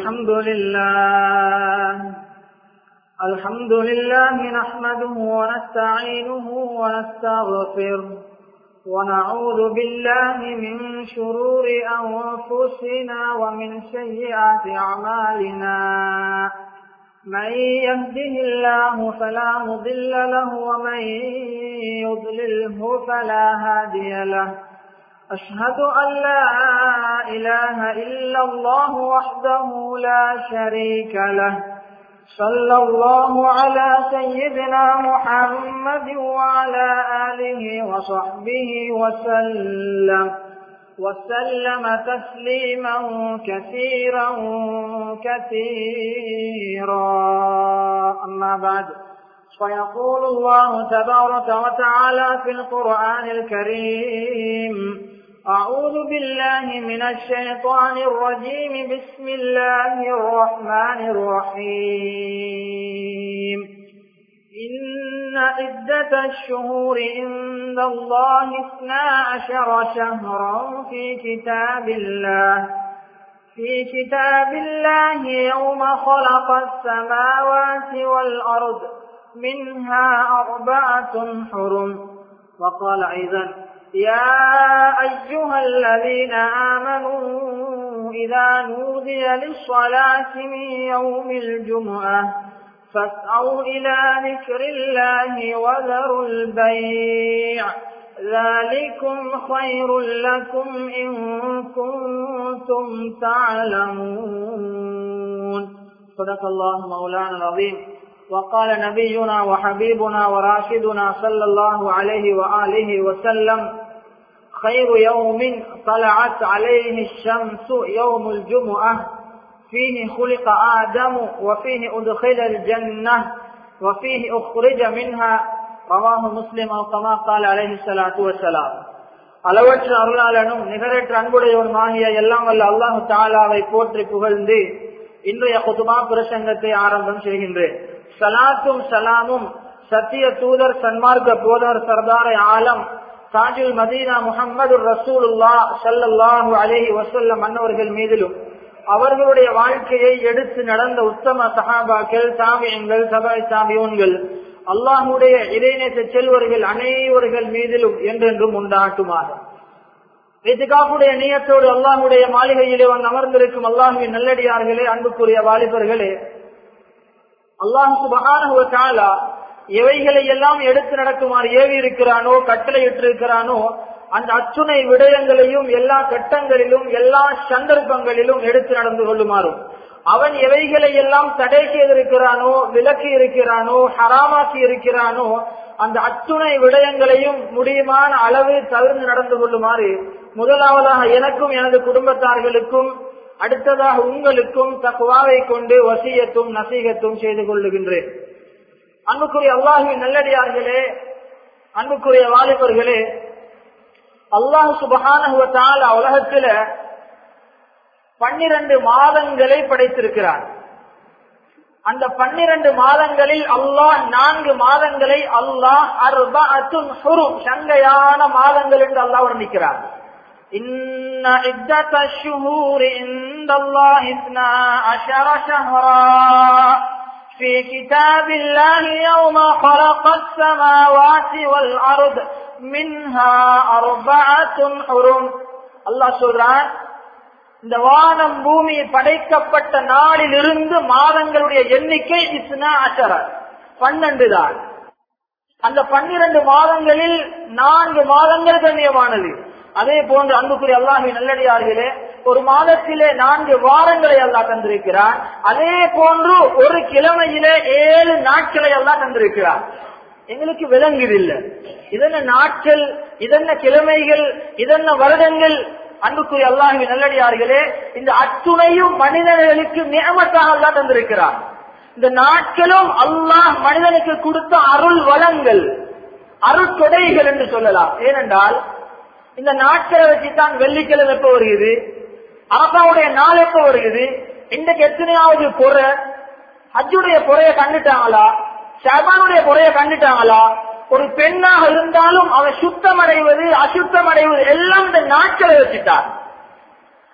الحمد لله الحمد لله نحمده ونستعينه ونستغفره ونعوذ بالله من شرور أنفسنا ومن سيئات أعمالنا من يهده الله فلا مضل له ومن يضلله فلا هادي له أشهد أن لا إله إلا الله وحده لا شريك له صلى الله على سيدنا محمد وعلى آله وصحبه وسلم وسلم تسليما كثيرا كثيرا أما بعد فيقول الله تبارك وتعالى في القرآن الكريم أعوذ بالله من الشيطان الرجيم بسم الله الرحمن الرحيم إن عدة الشهور عند الله اثنا عشر شهرا في كتاب الله في كتاب الله يوم خلق السماوات والأرض منها أربعة حرم وقال أيضا يا أيها الذين آمنوا إذا نودي للصلاة من يوم الجمعة فاسعوا إلى ذكر الله وذروا البيع ذلكم خير لكم إن كنتم تعلمون صدق الله مولانا العظيم وقال نبينا وحبيبنا وراشدنا صلى الله عليه وآله وسلم خير يوم طلعت عليه الشمس يوم الجمعة فيه خلق آدم وفيه أدخل الجنة وفيه أخرج منها رواه مسلم أو كما قال عليه الصلاة والسلام அளவற்ற அருளாளனும் நிகரற்ற அன்புடையவனுமாகிய எல்லாம் வல்ல அல்லாஹு தாலாவை போற்றி புகழ்ந்து இன்றைய குதுமா பிரசங்கத்தை ஆரம்பம் செய்கின்றேன் சலாத்தும் சலாமும் சத்திய தூதர் சன்மார்க்க போதர் சர்தாரை ஆலம் தாஜுல் மதீனா முகமது ரசூலுல்லா சல்லாஹூ அலேஹி வசல்லம் அன்னவர்கள் மீதிலும் அவர்களுடைய வாழ்க்கையை எடுத்து நடந்த உத்தம சஹாபாக்கள் சாமியங்கள் சபாய் சாமியோன்கள் அல்லாஹுடைய இறைநேச செல்வர்கள் அனைவர்கள் மீதிலும் என்றென்றும் உண்டாட்டுமாக இதுகாப்புடைய நீயத்தோடு அல்லாஹுடைய மாளிகையிலே வந்து அமர்ந்திருக்கும் அல்லாஹுவின் நல்லடியார்களே அன்புக்குரிய வாலிபர்களே அல்லாஹு சுபகான எவைகளை எல்லாம் எடுத்து நடக்குமாறு ஏவி இருக்கிறானோ கட்டளை இருக்கிறானோ அந்த அச்சுணை விடயங்களையும் எல்லா கட்டங்களிலும் எல்லா சந்தர்ப்பங்களிலும் எடுத்து நடந்து கொள்ளுமாறும் அவன் எவைகளை எல்லாம் தடை செய்திருக்கிறானோ விலக்கி இருக்கிறானோ ஹராமாக்கி இருக்கிறானோ அந்த அத்துணை விடயங்களையும் முடியுமான அளவு தவிர்த்து நடந்து கொள்ளுமாறு முதலாவதாக எனக்கும் எனது குடும்பத்தார்களுக்கும் அடுத்ததாக உங்களுக்கும் தக்குவாவை கொண்டு வசியத்தும் நசீகத்தும் செய்து கொள்ளுகின்றேன் அன்புக்குரிய அல்லாஹுவின் நல்லடியார்களே அன்புக்குரிய வாலிபர்களே அல்லாஹு சுபகான உலகத்துல பன்னிரண்டு மாதங்களை படைத்திருக்கிறார் அந்த பன்னிரண்டு மாதங்களில் அல்லாஹ் நான்கு மாதங்களை அல்லாஹ் அர்பஅத்துன் ஹுரும் சங்கையான மாதங்கள் என்று அல்லாஹ் வர்ணிக்கிறார் إن عدة الشهور عند الله اثنا عشر شهرا في كتاب الله يوم خلق السماوات والأرض منها أربعة حرم الله சொல்றான் இந்த வானம் பூமி படைக்கப்பட்ட நாளில் இருந்து மாதங்களுடைய எண்ணிக்கை இஸ்னா அசர பன்னெண்டு தான் அந்த பன்னிரண்டு மாதங்களில் நான்கு மாதங்கள் கண்ணியமானது அதே போன்று அன்புக்குரிய அல்லாஹி நல்லடியார்களே ஒரு மாதத்திலே நான்கு வாரங்களை அல்லா தந்திருக்கிறார் அதே போன்று ஒரு கிழமையிலே ஏழு நாட்களை எல்லாம் தந்திருக்கிறார் எங்களுக்கு விளங்குதில்லை இதென்ன நாட்கள் இதென்ன கிழமைகள் இதென்ன வருடங்கள் அன்புக்குரிய அல்லாஹி நல்லடியார்களே இந்த அத்துணையும் மனிதர்களுக்கு நியமத்தாக அல்லா தந்திருக்கிறார் இந்த நாட்களும் அல்லாஹ் மனிதனுக்கு கொடுத்த அருள் வளங்கள் அருட்கொடைகள் என்று சொல்லலாம் ஏனென்றால் இந்த நாட்களை வச்சுதான் வெள்ளிக்கிழமை எப்ப வருகிறது அரசாவுடைய நாள் எப்ப வருகிறது இன்றைக்கு எத்தனையாவது பொறை ஹஜ்ஜுடைய பொறைய கண்டுட்டாங்களா ஷபானுடைய பொறைய கண்டுட்டாங்களா ஒரு பெண்ணாக இருந்தாலும் அவன் சுத்தம் அடைவது அசுத்தம் அடைவது எல்லாம் இந்த நாட்களை வச்சுட்டார்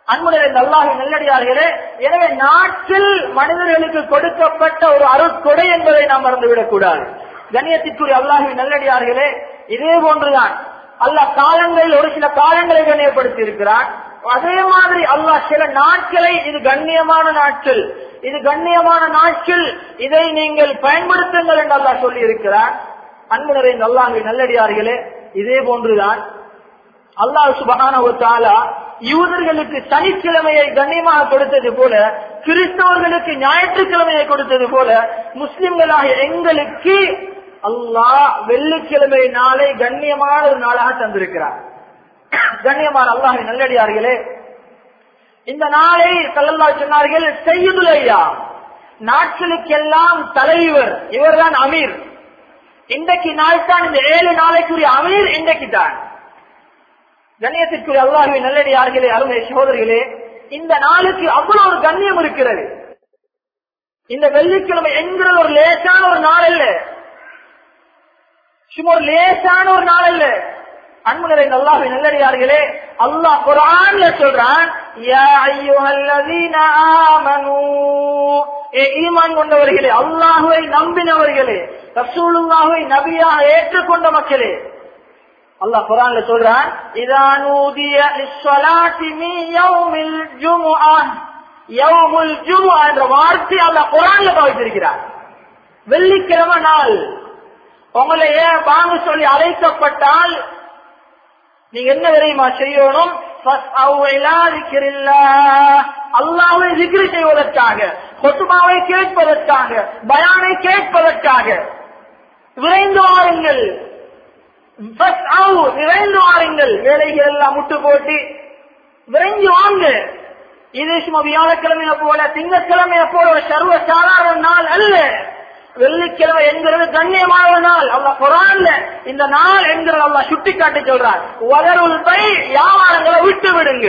அன்புடைய நல்லாக நல்லடியார்களே எனவே நாட்டில் மனிதர்களுக்கு கொடுக்கப்பட்ட ஒரு அருட்கொடை என்பதை நாம் மறந்துவிடக் கூடாது கண்ணியத்திற்குரிய அல்லாஹி நல்லடியார்களே இதே போன்றுதான் அல்லாஹ் காலங்களில் ஒரு சில காலங்களை கண்ணியப்படுத்தி இருக்கிறான் அதே மாதிரி அல்லாஹ் சில நாட்களை இது கண்ணியமான நாட்கள் இது கண்ணியமான நாட்கள் இதை நீங்கள் பயன்படுத்துங்கள் என்று அல்லாஹ் சொல்லி இருக்கிறார் அன்பு நிறைந்த அல்லாஹி நல்லடியார்களே இதே போன்றுதான் அல்லாஹ் சுபகான யூதர்களுக்கு சனிக்கிழமையை கண்ணியமாக கொடுத்தது போல கிறிஸ்தவர்களுக்கு ஞாயிற்றுக்கிழமையை கொடுத்தது போல முஸ்லிம்களாக எங்களுக்கு அல்லாஹ் வெள்ளிக்கிழமை நாளை கண்ணியமான ஒரு நாளாக தந்திருக்கிறார் கண்ணியமான அல்லாஹ் நல்லடியார்களே இந்த நாளை கல்லல்லா சொன்னார்கள் செய்யுதுலையா நாட்களுக்கெல்லாம் தலைவர் இவர்தான் அமீர் இன்றைக்கு நாள் தான் இந்த ஏழு நாளைக்குரிய அமீர் இன்றைக்கு தான் கண்ணியத்திற்குரிய அல்லாஹுவை நல்லடியார்களே அருமை சகோதரிகளே இந்த நாளுக்கு அவ்வளவு ஒரு கண்ணியம் இருக்கிறது இந்த வெள்ளிக்கிழமை என்கிறது ஒரு லேசான ஒரு நாள் அல்ல சும்மா ஒரு லேசான ஒரு நாள் அல்ல அன்பு நிறைந்த அல்லாஹுவை நல்லடியார்களே அல்லாஹ் குரான்ல சொல்றான் யா அய்யுஹல்லதீன ஆமனூ ஏ ஈமான் கொண்டவர்களே அல்லாஹுவை நம்பினவர்களே ரசூலுல்லாஹுவை நபியாக ஏற்றுக்கொண்ட மக்களே அல்லாஹ் குரான்ல சொல்றான் இதானூதிய லிஸ்ஸலாத்தி மீ யௌமில் ஜுமுஆ யௌமுல் ஜுமுஆ என்ற வார்த்தை அல்லாஹ் குரான்ல பாவித்திருக்கிறார் வெள்ளிக்கிழமை நாள் உங்களை ஏன் வாங்க சொல்லி அழைக்கப்பட்டால் நீங்க என்ன தெரியுமா செய்யணும் அல்லாவை சிக்கிரி செய்வதற்காக கொத்துமாவை கேட்பதற்காக பயானை கேட்பதற்காக விரைந்து வாருங்கள் விரைந்து வாருங்கள் வேலைகள் எல்லாம் முட்டு போட்டு விரைந்து வாங்க இது சும்மா வியாழக்கிழமைய போல திங்கட்கிழமைய போல ஒரு சர்வ சாதாரண நாள் அல்ல வெள்ளிக்கிழமை என்கிறது கண்ணியமான நாள் அல்ல குரான்ல இந்த நாள் என்கிறது அல்ல சுட்டி காட்டி சொல்றார் வளருள் பை வியாபாரங்களை விட்டு விடுங்க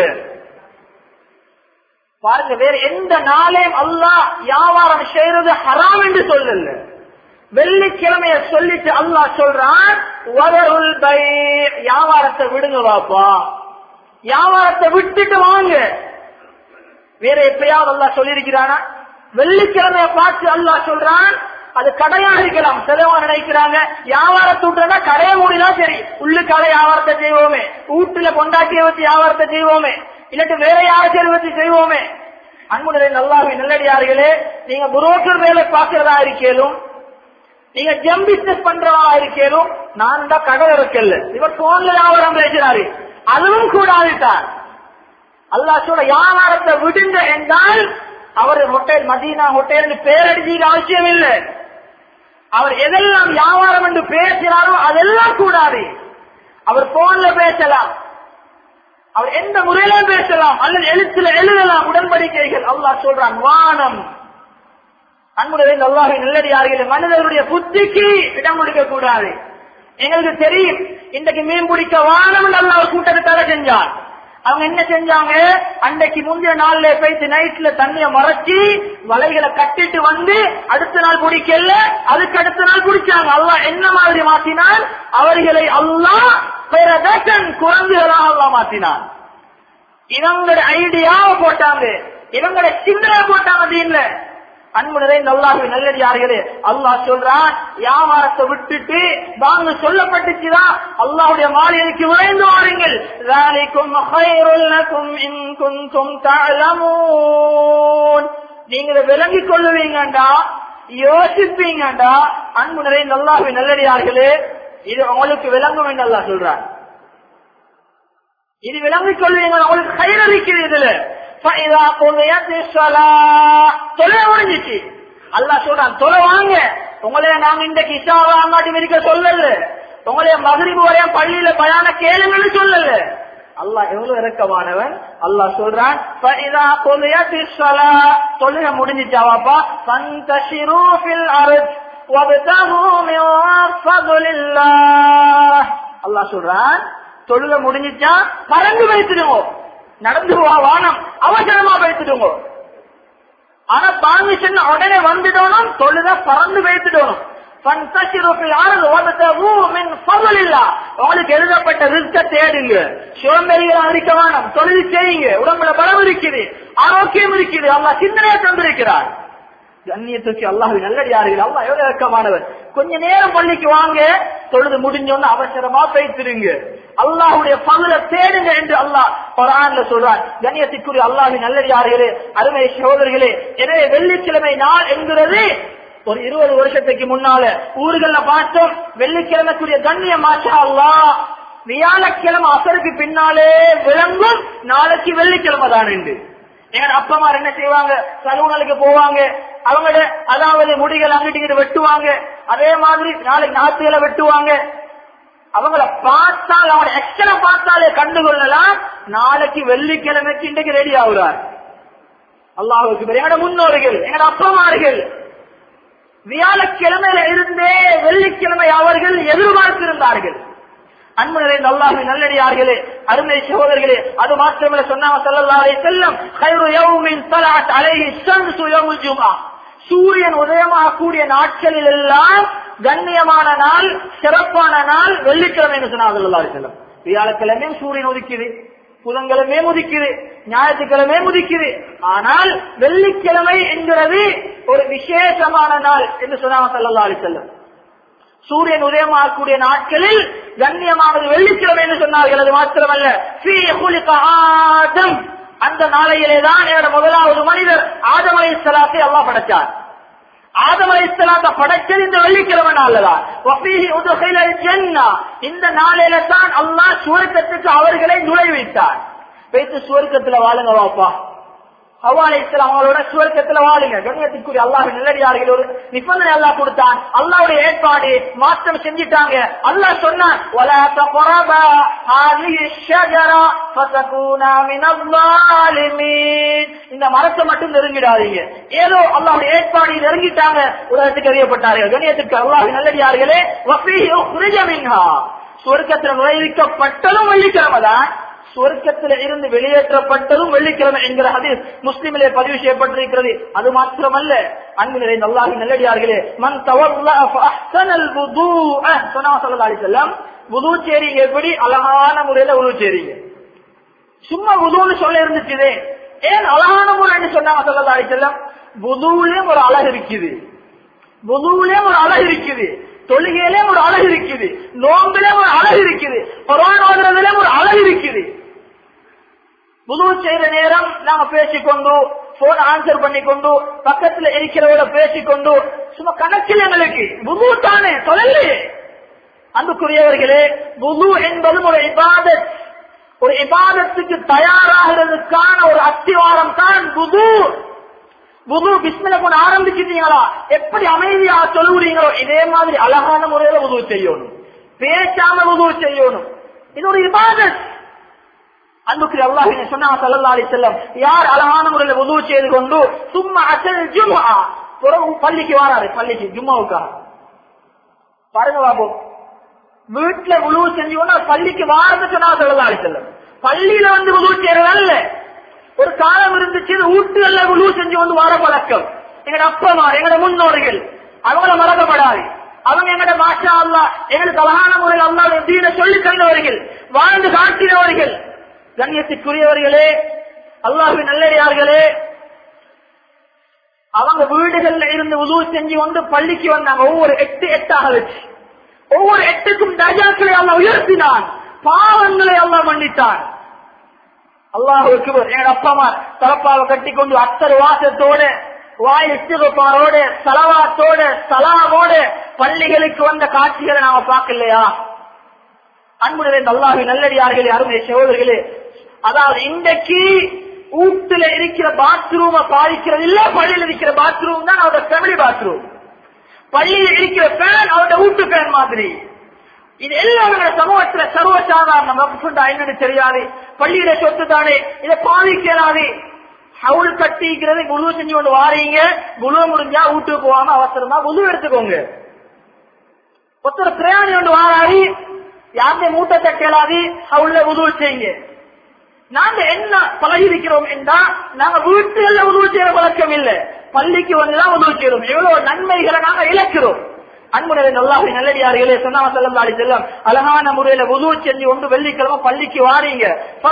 பாருங்க வேற எந்த நாளையும் அல்லாஹ் வியாபாரம் செய்யறது ஹராம் என்று சொல்லல வெள்ளிக்கிழமைய சொல்லிட்டு அல்லாஹ் சொல்றான் வளருள் பை வியாபாரத்தை விடுங்க வாப்பா வியாபாரத்தை விட்டுட்டு வாங்க வேற எப்பயாவது அல்லாஹ் சொல்லியிருக்கிறானா வெள்ளிக்கிழமைய பார்த்து அல்லாஹ் சொல்றான் அது கடையா இருக்கலாம் சிலவங்க நினைக்கிறாங்க வியாபாரத்தூட்டுனா கடையை மூடினா சரி உள்ளு கடை வியாபாரத்தை செய்வோமே வீட்டுல கொண்டாட்டிய வச்சு வியாபாரத்தை செய்வோமே இல்லாட்டி வேற யாரை வச்சு செய்வோமே அன்புடைய நல்லாவே நல்லடியார்களே நீங்க புரோக்கர் வேலை பார்க்கிறதா இருக்கேனும் நீங்க ஜெம் பிசினஸ் பண்றதா இருக்கேனும் நான் தான் கடை இருக்கல இவர் போன்ல வியாபாரம் பேசுறாரு அதுவும் கூடாதுதான் அல்லாஹ் சொல்ல வியாபாரத்தை விடுங்க என்றால் அவர் ஹோட்டல் மதீனா ஹோட்டல் பேரடிச்சு அவசியம் இல்லை அவர் எதெல்லாம் வியாபாரம் என்று பேசினாரோ அதெல்லாம் கூடாது அவர் போன்ல பேசலாம் அவர் எந்த முறையில பேசலாம் அல்லது எழுத்துல எழுதலாம் உடன்படிக்கைகள் அல்லாஹ் சொல்றான் வானம் அன்புடைய அல்லாஹை நல்லடியார்கள் மனிதர்களுடைய புத்திக்கு இடம் கொடுக்க கூடாது எங்களுக்கு தெரியும் இன்றைக்கு மீன் பிடிக்க வானம் நல்ல ஒரு கூட்டத்தை தர செஞ்சார் அவங்க என்ன செஞ்சாங்க அன்றைக்கு முந்தைய நாள்ல போயிட்டு நைட்ல தண்ணிய மறைச்சி வலைகளை கட்டிட்டு வந்து அடுத்த நாள் பிடிக்கல அதுக்கு அடுத்த நாள் பிடிச்சாங்க அல்லா என்ன மாதிரி மாத்தினால் அவர்களை அல்லா பிற தசன் குரங்குகளாக அல்லா மாத்தினான் இவங்களோட ஐடியாவை போட்டாங்க இவங்களோட சிந்தனை போட்டாங்க தீன்ல அன்பு நிறைந்த அல்லாஹு நல்லடியார்களே அல்லாஹ் சொல்றான் வியாபாரத்தை விட்டுட்டு வாங்க சொல்லப்பட்டுச்சுதான் அல்லாஹுடைய மாளிகைக்கு விரைந்து வாருங்கள் நீங்க விளங்கிக் கொள்ளுவீங்கண்டா யோசிப்பீங்கண்டா அன்பு நிறைந்த அல்லாஹு நல்லடியார்களே இது உங்களுக்கு விளங்கும் என்று அல்லாஹ் சொல்றான் இது விளங்கிக் கொள்வீங்க உங்களுக்கு கயிறு இருக்கிறது இதுல தொலை முடிஞ்சிச்சு அல்லா சொல்றான் தொலை வாங்க உங்களைய நாங்க இந்த கிசாவா அங்காட்டி இருக்க சொல்லல உங்களைய மகரிபு வரைய பள்ளியில பயான கேளுங்கன்னு சொல்லல அல்லாஹ் எவ்வளவு இறக்கமானவன் அல்லாஹ் சொல்றான் தொழுக முடிஞ்சிச்சாவாப்பா சந்தசிரு ஃபில் அர்த் وابتغوا من فضل الله அல்லாஹ் சொல்றான் தொழுக முடிஞ்சிச்சா பறந்து வைத்துடுவோம் நடந்து வா வானம் அவசரமா வைத்துடுங்க ஆனா பாங்கு சொன்ன உடனே வந்துடணும் தொழுத பறந்து வைத்துடணும் உங்களுக்கு எழுதப்பட்ட ரிஸ்க தேடுங்க சோம்பேறிகளா இருக்க வேணாம் தொழில் செய்யுங்க உடம்புல பலம் இருக்குது ஆரோக்கியம் இருக்குது அல்லா சிந்தனையை தந்திருக்கிறார் கண்ணியத்துக்கு அல்லாஹ் நல்லடியார்கள் அல்லா எவ்வளவு இறக்கமானவர் கொஞ்ச நேரம் பள்ளிக்கு வாங்க தொழுது முடிஞ்சோன்னு அவசரமா பேசிருங்க அல்லாஹுடைய பகுல தேடுங்க என்று அல்லாஹ் குரான்ல சொல்றார் கண்ணியத்துக்குரிய அல்லாஹின் நல்லடியார்களே அருமை சகோதரர்களே எனவே வெள்ளிக்கிழமை நாள் என்கிறது ஒரு இருபது வருஷத்துக்கு முன்னால ஊர்கள்ல பார்த்தோம் வெள்ளிக்கிழமைக்குரிய கண்ணிய மாற்றா அல்லா வியாழக்கிழமை அசருக்கு பின்னாலே விளங்கும் நாளைக்கு வெள்ளிக்கிழமை தான் என்று எங்க அப்பமார் என்ன செய்வாங்க சலூனலுக்கு போவாங்க அவங்களோட அதாவது முடிகள் அங்கிட்டு வெட்டுவாங்க அதே மாதிரி நாளைக்கு நாத்துகளை வெட்டுவாங்க அவங்கள பார்த்தால் அவங்களோட எக்ஸ்ட்ரா பார்த்தாலே கண்டுகொள்ளலாம் நாளைக்கு வெள்ளிக்கிழமைக்கு இன்றைக்கு ரெடி ஆகுறார் அல்லாஹுக்கு எங்களோட முன்னோர்கள் எங்களோட அப்பமார்கள் வியாழக்கிழமையில இருந்தே வெள்ளிக்கிழமை அவர்கள் எதிர்பார்த்திருந்தார்கள் அன்பு நிறைந்த அல்லாஹு நல்லடியார்களே அருமை சகோதரர்களே அது மாத்திரமல்ல சொன்னாங்க சல்லல்லாஹு செல்லம் கைரு யௌமின் தலஅத் அலைஹி ஷம்சு யௌமுல் ஜும்ஆ சூரியன் உதயமாகக்கூடிய நாட்களில் எல்லாம் கண்ணியமான நாள் சிறப்பான நாள் வெள்ளிக்கிழமை என்று சொன்னாங்க சல்லல்லாஹு அலைஹி வஸல்லம் வியாழக்கிழமையும் சூரியன் உதிக்குது புதன்கிழமை முதிக்குது ஞாயிற்றுக்கிழமை முதிக்குது ஆனால் வெள்ளிக்கிழமை என்கிறது ஒரு விசேஷமான நாள் என்று சொன்னாங்க சல்லல்லா அலி செல்லம் சூரியன் உதயமாகக்கூடிய நாட்களில் கண்ணியமானது வெள்ளிக்கிழமை என்று சொன்னார்கள் அது மாத்திரமல்ல ஆதம் அந்த நாளையிலே தான் என்னோட முதலாவது மனிதர் ஆதமலை சலாத்தை அல்லா படைச்சார் ஆதமலை சலாத்த படைச்சது இந்த வெள்ளிக்கிழமை நாள்லதான் இந்த நாளையில தான் அல்லாஹ் சுவர்க்கத்துக்கு அவர்களை நுழைவித்தார் வைத்து சுவர்க்கத்துல வாழுங்க வாப்பா ஹவாலை அவங்களோட சுவர்க்கத்துல வாழுங்க கண்ணியத்துக்குரிய அல்லாஹ் நல்லடியார்கள் ஒரு நிபந்தனை அல்லாஹ் கொடுத்தான் அல்லாவுடைய ஏற்பாடு மாற்றம் செஞ்சிட்டாங்க அல்லாஹ் சொன்னான் இந்த மரத்தை மட்டும் நெருங்கிடாதீங்க ஏதோ அல்லாவுடைய ஏற்பாடு நெருங்கிட்டாங்க உலகத்துக்கு அறியப்பட்டார்கள் கண்ணியத்துக்கு அல்லாஹ் நல்லடியார்களே சுவர்க்கத்தில் நுழைவிக்கப்பட்டதும் வெள்ளிக்கிழமை தான் சுவர்க்கத்தில் இருந்து வெளியேற்றப்பட்டதும் வெள்ளிக்கிழமை என்கிற ஹதீஸ் முஸ்லிமிலே பதிவு செய்யப்பட்டிருக்கிறது அது மாத்திரமல்ல அன்பு நிறைந்த அல்லாஹி நல்லடியார்களே மன் செல்லம் புது சேரிங்க எப்படி அழகான முறையில உரு சேரிங்க சும்மா புதுன்னு சொல்ல இருந்துச்சு ஏன் அழகான முறைன்னு சொன்னாங்க சொல்லலா செல்லம் புதுவிலேயும் ஒரு அழகு இருக்குது புதுவிலேயும் ஒரு அழகு இருக்குது தொழுகையிலே ஒரு அழகு இருக்குது நோம்பிலே ஒரு அழகு இருக்குது கொரோனாவிலே ஒரு அழகு இருக்குது புது செய்யற நேரம் நாங்க பேசிக்கொண்டு போன் ஆன்சர் பண்ணிக்கொண்டு பக்கத்துல இருக்கிறவங்கள பேசிக்கொண்டு சும்மா கணக்கில் எங்களுக்கு புது தானே தொழிலே அன்புக்குரியவர்களே புது என்பதும் ஒரு இபாதத் ஒரு இபாதத்துக்கு தயாராகிறதுக்கான ஒரு அத்திவாரம் தான் புது புது பிஸ்மில கொண்டு ஆரம்பிச்சிட்டீங்களா எப்படி அமைதியா சொல்லுறீங்களோ இதே மாதிரி அழகான முறையில உதவு செய்யணும் பேசாம உதவு செய்யணும் இது ஒரு இபாதத் அன்புக்கு அல்லாஹ் சொன்னாங்க சல்லா அலி செல்லம் யார் அழகான முறையில உதவு செய்து கொண்டு சும்மா அசல் ஜும்மா பிறகு பள்ளிக்கு வராரு பள்ளிக்கு ஜும்மாவுக்காக பாருங்க பாபு வீட்டுல உழுவு செஞ்சு கொண்டு பள்ளிக்கு வாரது சொன்னா சல்லா அலி செல்லம் பள்ளியில வந்து உதவு செய்யறது அல்ல ஒரு காலம் இருந்துச்சு வீட்டுகள்ல உழுவு செஞ்சு வந்து வர பழக்கம் எங்கட அப்பமா எங்கட முன்னோர்கள் அவங்கள மறக்கப்படாது அவங்க எங்கட மாஷா அல்லா எங்களுக்கு அழகான முறையில் அல்லாத தீன சொல்லி தந்தவர்கள் வாழ்ந்து காட்டினவர்கள் கண்ணியத்துக்குரியவர்களே அல்லாஹு நல்லடியார்களே அவங்க வீடுகள்ல இருந்து உதவு செஞ்சு வந்து பள்ளிக்கு வந்தாங்க ஒவ்வொரு எட்டு எட்டாக வச்சு ஒவ்வொரு எட்டுக்கும் தஜாக்களை அல்ல உயர்த்தினான் பாவங்களை அல்ல மன்னித்தான் அல்லாஹுக்கு எங்க அப்பா தலப்பாவை கட்டி கொண்டு அத்தர் வாசத்தோட வாய் இஸ்திகப்பாரோட சலவாத்தோட சலாமோட பள்ளிகளுக்கு வந்த காட்சிகளை நாம பார்க்கலையா அன்புடைய அல்லாஹு நல்லடியார்களே அருமை சகோதரர்களே அதாவது இன்றைக்கு வீட்டுல இருக்கிற பாத்ரூம பாதிக்கிறது இல்ல பள்ளியில் இருக்கிற பாத்ரூம் தான் அவரோட ஃபேமிலி பாத்ரூம் பள்ளியில் இருக்கிற பேன் அவரோட வீட்டு பேன் மாதிரி இது எல்லாம் நம்ம சமூகத்துல சர்வசாதாரணம் என்னன்னு தெரியாது பள்ளியில சொத்து தானே இதை பாதிக்கிறாது ஹவுல் கட்டிக்கிறது குழு செஞ்சு கொண்டு வாரீங்க குழு முடிஞ்சா வீட்டுக்கு போகாம அவசரமா குழு எடுத்துக்கோங்க ஒருத்தர் பிரயாணி கொண்டு வாராது யாருமே மூட்டை தட்டலாது அவள உதவு செய்யுங்க நாங்க என்ன பழகிருக்கிறோம் என்றா நாங்க வீட்டுல உதவு செய்யற பழக்கம் இல்லை பள்ளிக்கு வந்துதான் உதவு செய்யறோம் எவ்வளவு நன்மைகளை நாங்க இழக்கிறோம் அன்புடைய நல்லாஹி நல்லடியார்களே சொன்னாம செல்லம் அலி செல்லம் அழகான முறையில உது செஞ்சு ஒன்று வெள்ளிக்கிழமை பள்ளிக்கு வாரீங்க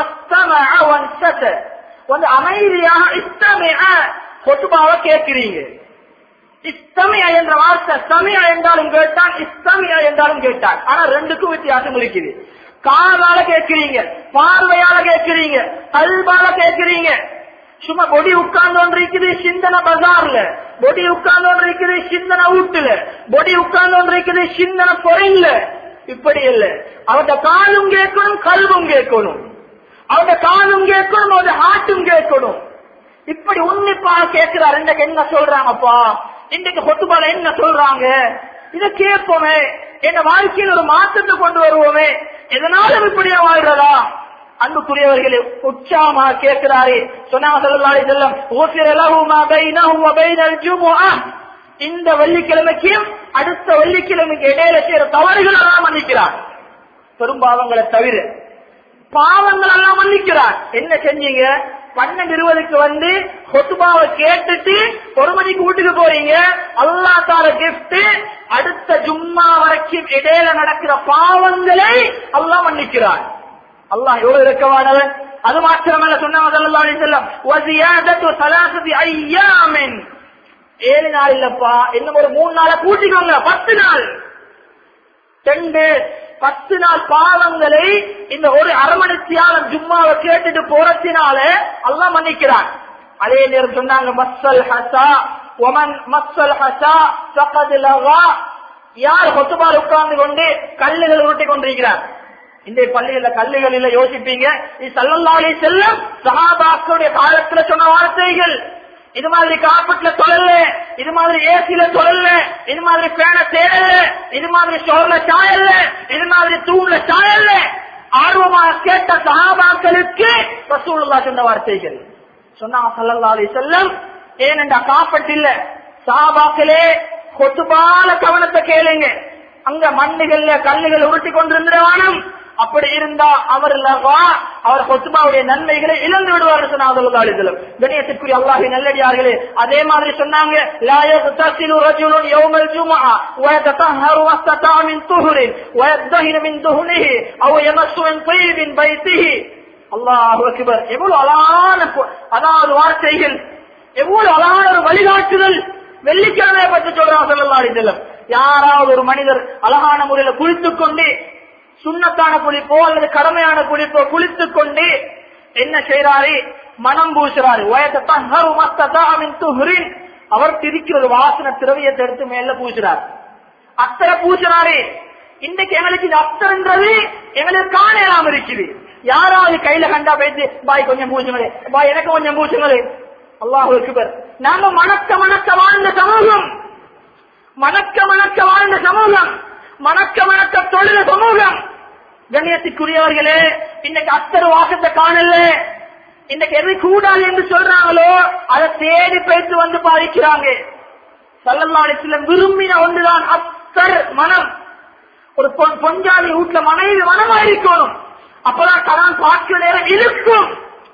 வந்து அமைதியாக இஸ்தமைய கொத்துபாவை கேட்கிறீங்க இஸ்தமியா என்ற வார்த்தை சமியா என்றாலும் கேட்டான் இஸ்தமியா என்றாலும் கேட்டான் ஆனா ரெண்டுக்கும் வித்தியாசம் இருக்குது காதால கேட்கிறீங்க பார்வையால கேட்கிறீங்க கல்வால கேட்கிறீங்க சும்மா பொடி உட்கார்ந்து ஒன்று இருக்குது சிந்தன பஜார்ல பொடி உட்கார்ந்து ஒன்று இருக்குது சிந்தன வீட்டுல பொடி உட்கார்ந்து ஒன்று இருக்குது சிந்தன பொறையில இப்படி இல்ல அவட காலும் கேட்கணும் கல்வும் கேட்கணும் அவட காலும் கேட்கணும் அவட ஹார்ட்டும் கேட்கணும் இப்படி உன்னிப்பா கேட்கிறார் இன்றைக்கு என்ன சொல்றாங்கப்பா இன்றைக்கு கொத்துபால என்ன சொல்றாங்க இத கேட்போமே என் வாழ்க்கையில் ஒரு மாற்றத்தை கொண்டு வருவோமே எதனால இப்படியா வாழ்றதா அன்புக்குரியவர்களே உற்சாகமா கேட்கிறாரே சொன்னாங்க செல்லம் இந்த வெள்ளிக்கிழமைக்கும் அடுத்த வெள்ளிக்கிழமைக்கு இடையில செய்யற தவறுகள் எல்லாம் மன்னிக்கிறார் பெரும்பாவங்களை தவிர பாவங்கள் எல்லாம் மன்னிக்கிறார் என்ன செஞ்சீங்க பன்னெண்டு இருபதுக்கு வந்து கொத்துபாவை கேட்டுட்டு ஒரு மணிக்கு வீட்டுக்கு போறீங்க அல்லா தார கிஃப்ட் அடுத்த ஜும்மா வரைக்கும் இடையில நடக்கிற பாவங்களை அல்லா மன்னிக்கிறார் அல்லாஹ் எவ்வளவு இருக்கவானவன் அது மாத்திரமல்ல சொன்னாங்க ஏழு நாள் இல்லப்பா இன்னும் ஒரு மூணு நாளை கூட்டிக்கோங்க பத்து நாள் ரெண்டு பத்து நாள் பாவங்களை இந்த ஒரு அரமணித்தியாளர் ஜும்மாவை கேட்டுட்டு போறத்தினால அல்லா மன்னிக்கிறான் அதே நேரம் சொன்னாங்க மஸ்ஸல் ஹசா ஒமன் மஸ்ஸல் ஹசா சகது லகா யார் கொத்துபால் உட்கார்ந்து கொண்டு கல்லுகள் உருட்டி கொண்டிருக்கிறார் இந்த பள்ளிகள கல்லுகளில யோசிப்பீங்க இது சல்லல்லாலே செல்லும் சஹாபாக்களுடைய காலத்துல சொன்ன வார்த்தைகள் இது மாதிரி காப்பட்ல தொழல இது மாதிரி ஏசில தொழல இது மாதிரி பேன தேடல இது மாதிரி சோர்ல சாயல்ல இது மாதிரி தூண்ல சாயல்ல ஆர்வமாக கேட்ட சஹாபாக்களுக்கு ரசூலுல்லா சொன்ன வார்த்தைகள் சொன்னாங்க சல்லல்லா அலி செல்லம் ஏனென்றா காப்பட்டு இல்ல சஹாபாக்களே கொத்துபால கவனத்தை கேளுங்க அங்க மண்ணுகள்ல கல்லுகள் உருட்டி கொண்டிருந்தவானும் அப்படி இருந்தா அவர் லவா அவர் கொத்துபாவுடைய நன்மைகளை இழந்து விடுவார் சொன்னாங்க கணியத்திற்குரிய அல்லாஹி நல்லடியார்களே அதே மாதிரி சொன்னாங்க لا يغتسل رجل يوم الجمعة ويتطهر ما استطاع من طهر ويدهن من دهنه أو يمس من طيب بيته அல்லாஹ் அக்பர் எவ்வளவு அழகான பொ- அதாவது வார்த்தைகள் எவ்வளவு அழகான ஒரு வழிகாட்டுதல் வெள்ளிக்கிழமையை பற்றி சொல்றாங்க சொல்லலாம் அடித்தலம் யாராவது ஒரு மனிதர் அழகான முறையில குளித்துக் கொண்டு சுண்ணத்தான குளிப்போ அல்லது கடமையான குளிப்போ குளித்துக் கொண்டு என்ன செய்யறாரு மனம் பூசுறாரு வயதத்தஹரு மஸ்ததாமின் துஹ்ரின் அவர் திரிக்கிற ஒரு வாசன திரவியத்தை எடுத்து மேல பூசுறார் அத்தரை பூசுறாரு இன்னைக்கு எங்களுக்கு இந்த அத்தர்ன்றது எங்களுக்கு காணலாம் இருக்குது யாராவது கையில கண்டா பேசி பாய் கொஞ்சம் பூசுங்களே பாய் எனக்கு கொஞ்சம் பூசுங்களே அல்லாஹு அக்பர் நாம மணக்க மணக்க வாழ்ந்த சமூகம் மணக்க மணக்க வாழ்ந்த சமூகம் மணக்க மணக்க தொழில சமூகம் கண்ணியத்துக்குரியவர்களே இன்னைக்கு அத்தர் வாசத்தை காணல இன்னைக்கு எது கூடாது என்று சொல்றாங்களோ அதை தேடி பேசி வந்து பாதிக்கிறாங்க சல்லல்லாடத்துல விரும்பின ஒன்றுதான் அத்தர் மனம் ஒரு பொன் பொஞ்சாதி வீட்டுல மனைவி மனமா இருக்கணும் அப்பதான் கடன் பார்க்கிற நேரம் இருக்கும்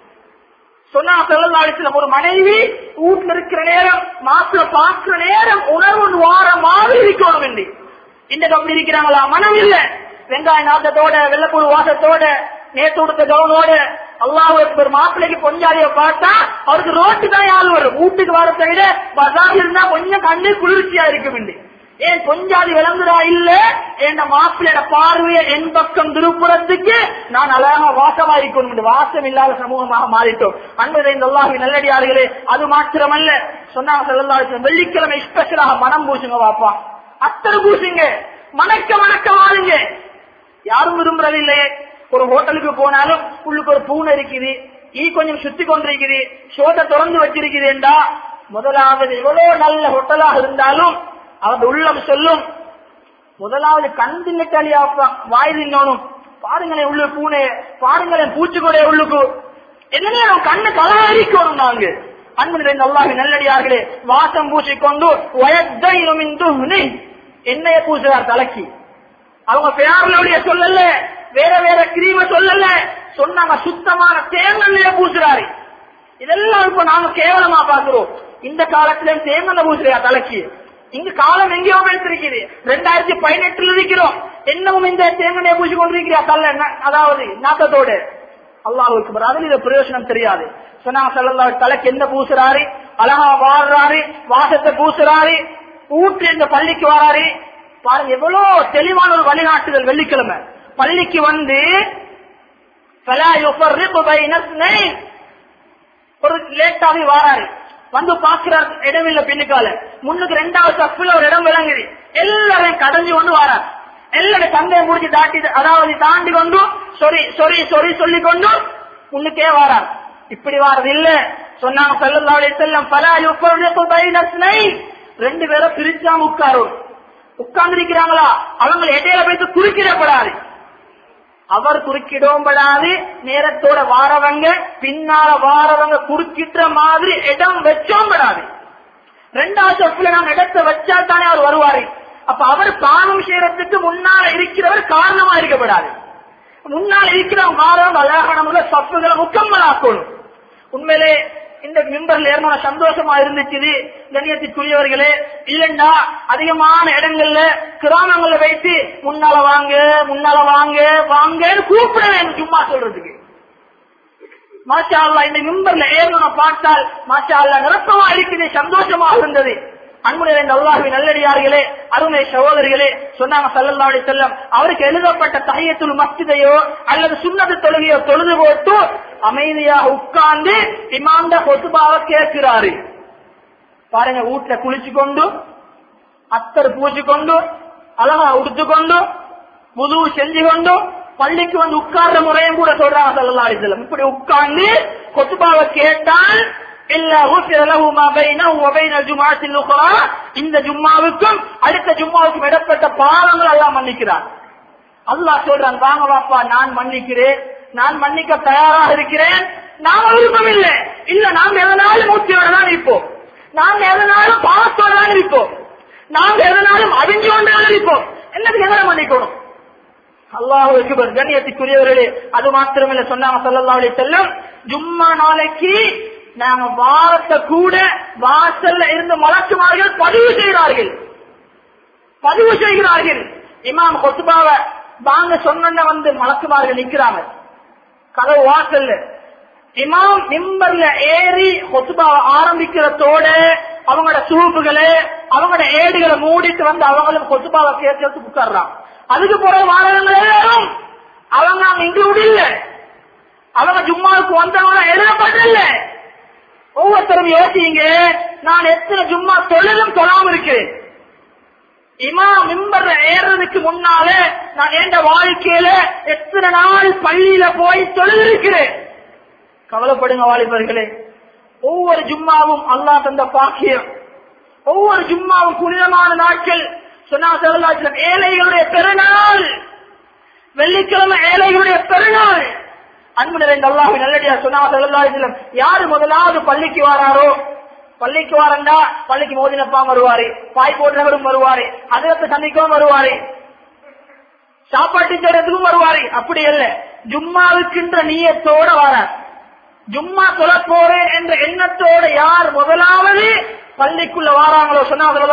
சொன்னா செல்லலாடத்துல ஒரு மனைவி வீட்டுல இருக்கிற நேரம் மாப்பிள்ள பார்க்கிற நேரம் உணர்வு வார மாதிரி இருக்கணும் என்று இந்த அப்படி இருக்கிறாங்களா மனம் இல்ல வெங்காய நாட்டத்தோட வெள்ளப்பூடு வாசத்தோட நேத்து கொடுத்த கவுனோட அல்லாஹ் ஒரு மாப்பிள்ளைக்கு பொஞ்சாலிய பார்த்தா அவருக்கு ரோட்டு தான் யாரு வரும் வீட்டுக்கு வரத்தை விட பசார் இருந்தா கொஞ்சம் கண்ணு குளிர்ச்சியா இருக்கும் என்று ஏன் பொஞ்சாதி விளங்குதா இல்ல என் மாப்பிள்ளையோட பார்வையை என் பக்கம் திருப்புறத்துக்கு நான் அழகா வாசமா இருக்கணும் என்று வாசம் இல்லாத சமூகமாக மாறிட்டோம் அன்பதை இந்த அல்லாஹி நல்லடியார்களே அது மாத்திரமல்ல சொன்னாங்க செல்லல்லாஹு வெள்ளிக்கிழமை ஸ்பெஷலாக மனம் பூசுங்க வாப்பா அத்தனை பூசுங்க மணக்க மணக்க வாழுங்க யாரும் விரும்புறதில்லையே ஒரு ஹோட்டலுக்கு போனாலும் உள்ளுக்கு ஒரு பூனை இருக்குது ஈ கொஞ்சம் சுத்தி கொண்டிருக்குது சோத்தை திறந்து வச்சிருக்குதுண்டா முதலாவது எவ்வளவு நல்ல ஹோட்டலாக இருந்தாலும் அவன் உள்ளம் சொல்லும் முதலாவது கண் தின்னக்காளி வாய் தின்னணும் பாருங்களேன் உள்ள பூனை பாருங்களேன் பூச்சிக்கொடைய உள்ளுக்கு என்னன்னு அவன் கண்ணு கலாரிக்கணும் நாங்க அன்பு நல்லாக நல்லடியார்களே வாசம் பூசிக்கொண்டு வயத்தையும் எண்ணெய பூசுறார் தலைக்கு அவங்க பேரலுடைய சொல்லல வேற வேற கிரீம சொல்லல சொன்னாங்க சுத்தமான தேங்கெண்ணெய பூசுறாரு இதெல்லாம் இப்ப நாங்க கேவலமா பாக்குறோம் இந்த காலத்துல தேங்கெண்ணெய் பூசுறியா தலைக்கு இங்க காலம் எங்கேயோ போயிருக்கிறது ரெண்டாயிரத்தி பதினெட்டுல இருக்கிறோம் என்னவும் இந்த தேங்கனையை பூசி கொண்டிருக்கிறா தள்ள ந- அதாவது நாட்டத்தோடு அல்லாஹுக்கு அதில் இது பிரயோஜனம் தெரியாது சொன்னா சல்லா தலைக்கு என்ன பூசுறாரு அழகா வாழ்றாரு வாசத்தை பூசுறாரு ஊற்று இந்த பள்ளிக்கு வராரு பாருங்க எவ்வளவு தெளிவான ஒரு வழிகாட்டுதல் வெள்ளிக்கிழமை பள்ளிக்கு வந்து فلا يفرق بين اثنين ஒரு லேட்டாவே வாராரு வந்து பாக்குறார் இடம் இல்ல பின்னுக்கால முன்னுக்கு ரெண்டாவது தப்புல ஒரு இடம் விளங்குது எல்லாரையும் கடந்து கொண்டு வாரார் எல்லாரும் சந்தையை முடிச்சு தாட்டி அதாவது தாண்டி கொண்டு சொரி சொரி சொரி சொல்லி கொண்டு முன்னுக்கே வாரார் இப்படி வாரது இல்ல சொன்னாங்க செல்லல்லாவுடைய செல்லம் பல ரெண்டு பேரும் பிரிச்சாம உட்காரும் உட்கார்ந்து இருக்கிறாங்களா அவங்க இடையில போயிட்டு குறுக்கிடப்படாது அவர் குறுக்கிடவும்படாது நேரத்தோட வாரவங்க பின்னால வாரவங்க குறுக்கிட்ட மாதிரி இடம் வச்சோம்படாது ரெண்டாவது சொப்புல நாங்க இடத்தை வச்சா தானே அவர் வருவாரு அப்ப அவர் பாவம் செய்யறதுக்கு முன்னால இருக்கிறவர் காரணமா இருக்கப்படாது முன்னால் இருக்கிறவங்க வாரவங்க அழகான முறையில் சப்புகளை முக்கம்மலாக்கணும் உண்மையிலே இந்த மிம்பர்ல ஏறமான சந்தோஷமா இருந்துச்சு கண்ணியத்துக்குரியவர்களே இல்லண்டா அதிகமான இடங்கள்ல கிராமங்கள்ல வைத்து முன்னால வாங்க முன்னால வாங்க வாங்கன்னு கூப்பிட வேணும் சும்மா சொல்றதுக்கு மாஷா அல்லா இந்த மிம்பர்ல ஏறணும் பார்த்தால் மாஷா அல்லா நிரப்பமா இருக்குது சந்தோஷமா இருந்தது அன்புடைய இந்த அல்லாஹுவின் நல்லடியார்களே அருமை சகோதரிகளே சொன்னாங்க சல்லல்லா அலைஹி செல்லம் அவருக்கு எழுதப்பட்ட தஹியத்துல் மஸ்ஜிதையோ அல்லது சுன்னத்து தொழுகையோ தொழுது போட்டு அமைதியாக உட்கார்ந்து இமாந்த கொத்துபாவை கேட்கிறாரு பாருங்க வீட்டுல குளிச்சு கொண்டு அத்தர் பூசி கொண்டு அழகா உடுத்து கொண்டு முது செஞ்சு கொண்டு பள்ளிக்கு வந்து உட்கார்ற முறையும் கூட சொல்றாங்க சல்லல்லா அலைஹி வஸல்லம் இப்படி உட்கார்ந்து கொத்துபாவை கேட்டால் இல்ல ஊசிர லஹு மா பைனஹு வ பைன ஜும்ஆத்தில் உக்ரா இந்த ஜும்மாவுக்கும் அடுத்த ஜும்மாவுக்கும் இடப்பட்ட பாவங்கள் எல்லாம் மன்னிக்கிறார் அல்லாஹ் சொல்றான் வாங்க வாப்பா நான் மன்னிக்கிறேன் நான் மன்னிக்க தயாராக இருக்கிறேன் நாம விருப்பம் இல்லை இல்ல நாம் எதனாலும் மூச்சியோட தான் இருப்போம் நாம் எதனாலும் பாவத்தோட தான் இருப்போம் நாம் எதனாலும் அழிஞ்சு கொண்டு இருப்போம் என்னதுக்கு எதனை மன்னிக்கணும் அல்லாஹுக்கு கண்ணியத்துக்குரியவர்களே அது மாத்திரமில்ல சொன்னாங்க சல்லல்லாஹு அலைஹி வஸல்லம் ஜும்மா நாளைக்கு நாங்க வாரத்தை கூட வாசல்ல இருந்து மலக்குமார்கள் பதிவு செய்கிறார்கள் பதிவு செய்கிறார்கள் இமாம் கொத்துபாவ வாங்க சொன்ன வந்து மலக்குமார்கள் நிக்கிறாங்க கதவு வாசல்ல இமாம் மிம்பர்ல ஏறி கொத்துபாவை ஆரம்பிக்கிறதோட அவங்களோட சூப்புகளை அவங்களோட ஏடுகளை மூடிட்டு வந்து அவங்களும் கொத்துபாவை கேட்கறதுக்கு உட்கார்றாங்க அதுக்கு பிறகு மாணவர்கள் எல்லாரும் அவங்க அங்க இன்க்ளூட் இல்ல அவங்க ஜும்மாவுக்கு வந்தவங்க எழுதப்படல ஒவ்வொருத்தரும் யோசிங்க நான் எத்தனை ஜும்மா தொழிலும் தொழாம இருக்கிறேன் இமா மிம்பர்ல ஏறதுக்கு முன்னால நான் எந்த வாழ்க்கையில எத்தனை நாள் பள்ளியில போய் தொழிலிருக்கிறேன் கவலைப்படுங்க வாலிபர்களே ஒவ்வொரு ஜும்மாவும் அல்லாஹ் தந்த பாக்கியம் ஒவ்வொரு ஜும்மாவும் புனிதமான நாட்கள் சொன்னா செல்லாச்சலம் ஏழைகளுடைய பெருநாள் வெள்ளிக்கிழமை ஏழைகளுடைய பெருநாள் அன்பு நிறைந்த அல்லாஹ் நல்லடியா சொன்னா செல்லாச்சலம் யாரு முதலாவது பள்ளிக்கு வாராரோ பள்ளிக்கு வாரண்டா பள்ளிக்கு மோதினப்பா வருவாரு பாய் போடுறவரும் வருவாரு அதற்கு சந்திக்கவும் வருவாரு சாப்பாட்டு தேடுறதுக்கும் வருவாரு அப்படி அல்ல ஜும்மாவுக்குன்ற நீயத்தோட வாரார் ஜும்மா தொலை போறேன் என்ற எண்ணத்தோட யார் முதலாவது பள்ளிக்குள்ள வாராங்களோ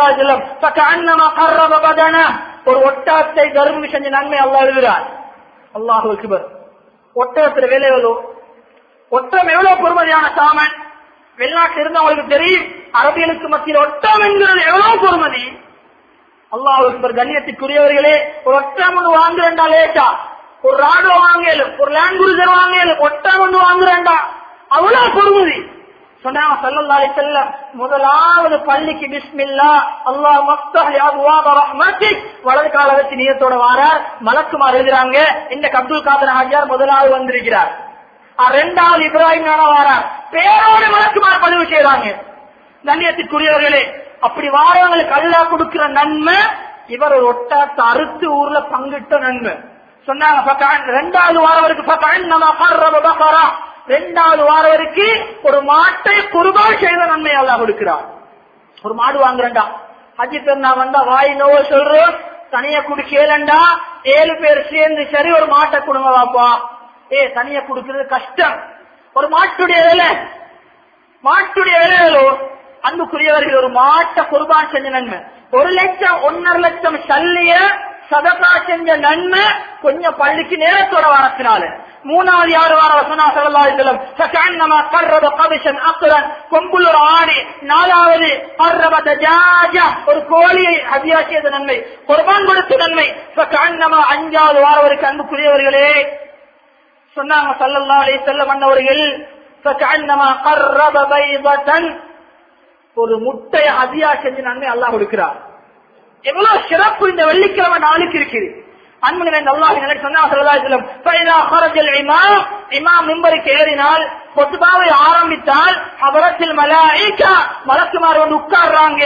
சொன்னா ஒரு ஒட்டாத்தை கரும்பு செஞ்ச நன்மை அல்லா எழுதுகிறார் அல்லாஹு அக்பர் ஒட்டகத்துல வேலை எவ்வளோ ஒட்டம் எவ்வளவு பொறுமதியான சாமன் வெளிநாட்டில் இருந்தவங்களுக்கு தெரியும் அரபியலுக்கு மத்தியில் ஒட்டம் என்கிறது எவ்வளவு பொறுமதி அல்லாஹ் அக்பர் கண்ணியத்துக்குரியவர்களே ஒரு ஒட்டம் ஒன்று வாங்குறேன்டா லேட்டா ஒரு ராடோ வாங்கலும் ஒரு லேண்ட் குருசர் வாங்கலும் ஒட்டம் ஒன்று வாங்குறேன்டா அவ்வளவு பொறுமதி சொன்னாங்க சல்லல்லாஹு அலைஹி வஸல்லம் முதலாவது பள்ளிக்கு பிஸ்மில்லா அல்லாஹ் மஃப்தஹ் யா அபுவாப ரஹ்மத்திக் வலது கால வச்சு நியத்தோட வாரார் மலக்குமார் எழுதுறாங்க இந்த அப்துல் காதர் ஹாஜியார் முதலாவது வந்திருக்கிறார் ஆ, ரெண்டாவது இப்ராஹிம் நானா வாரார் பேரோட மலக்குமார் பதிவு செய்யறாங்க கண்ணியத்துக்குரியவர்களே அப்படி வாரவங்களுக்கு அல்லா கொடுக்கிற நன்மை இவர் ஒரு ஒட்டாத்த அறுத்து ஊர்ல பங்கிட்ட நன்மை சொன்னாங்க "ஃபகஅன்" ரெண்டாவது வாரவருக்கு "ஃபகஅன் நம்ம கர்ரப பகரா." ரெண்டாவது வாரவருக்கு ஒரு மாட்டை குருபால் செய்த நன்மை அல்லாஹ் கொடுக்கிறார் ஒரு மாடு வாங்குறேன்டா ஹஜ்ஜி பெருநா வந்தா வாய் நோவ சொல்றோம் தனியா குடிக்கலண்டா ஏழு பேர் சேர்ந்து சரி ஒரு மாட்டை கொடுங்க வாப்பா ஏ தனியா குடுக்கிறது கஷ்டம் ஒரு மாட்டுடைய விலை மாட்டுடைய விலை எவ்வளோ அன்புக்குரியவர்கள் ஒரு மாட்ட குர்பான் செஞ்ச நன்மை ஒரு லட்சம் ஒன்னரை லட்சம் சல்லிய சதகா செஞ்ச நன்மை கொஞ்சம் பள்ளிக்கு நேரத்தோட வரத்தினால மூணாவது யாரு வார வசனா சொல்லலாம் நம்ம கர்ரப கபிஷன் அக்குரன் கொம்புல ஒரு ஆடி நாலாவது கர்ரப தஜாஜா ஒரு கோழியை ஹதியாக்கியது நன்மை குர்பான் கொடுத்த நன்மை நம்ம அஞ்சாவது வாரவருக்கு அன்புக்குரியவர்களே சொன்னாங்க சல்லல்லா அலைஹி செல்லம் அண்ணவர்கள் فكأنما قرب بيضة ஒரு முட்டையை ஹதியா செஞ்சு நன்மை அல்லாஹ் கொடுக்கிறார் எவ்வளவு சிறப்பு இந்த வெள்ளிக்கிழமை நாளுக்கு இருக்குது அன்புடன் அல்லாஹ் எனக்கு சொன்னார் இமாம் மிம்பருக்கு ஏறினால் கொத்துபாவை ஆரம்பித்தால் அவரத்தில் மலாய்க்கா மலக்குமார் வந்து உட்கார்றாங்க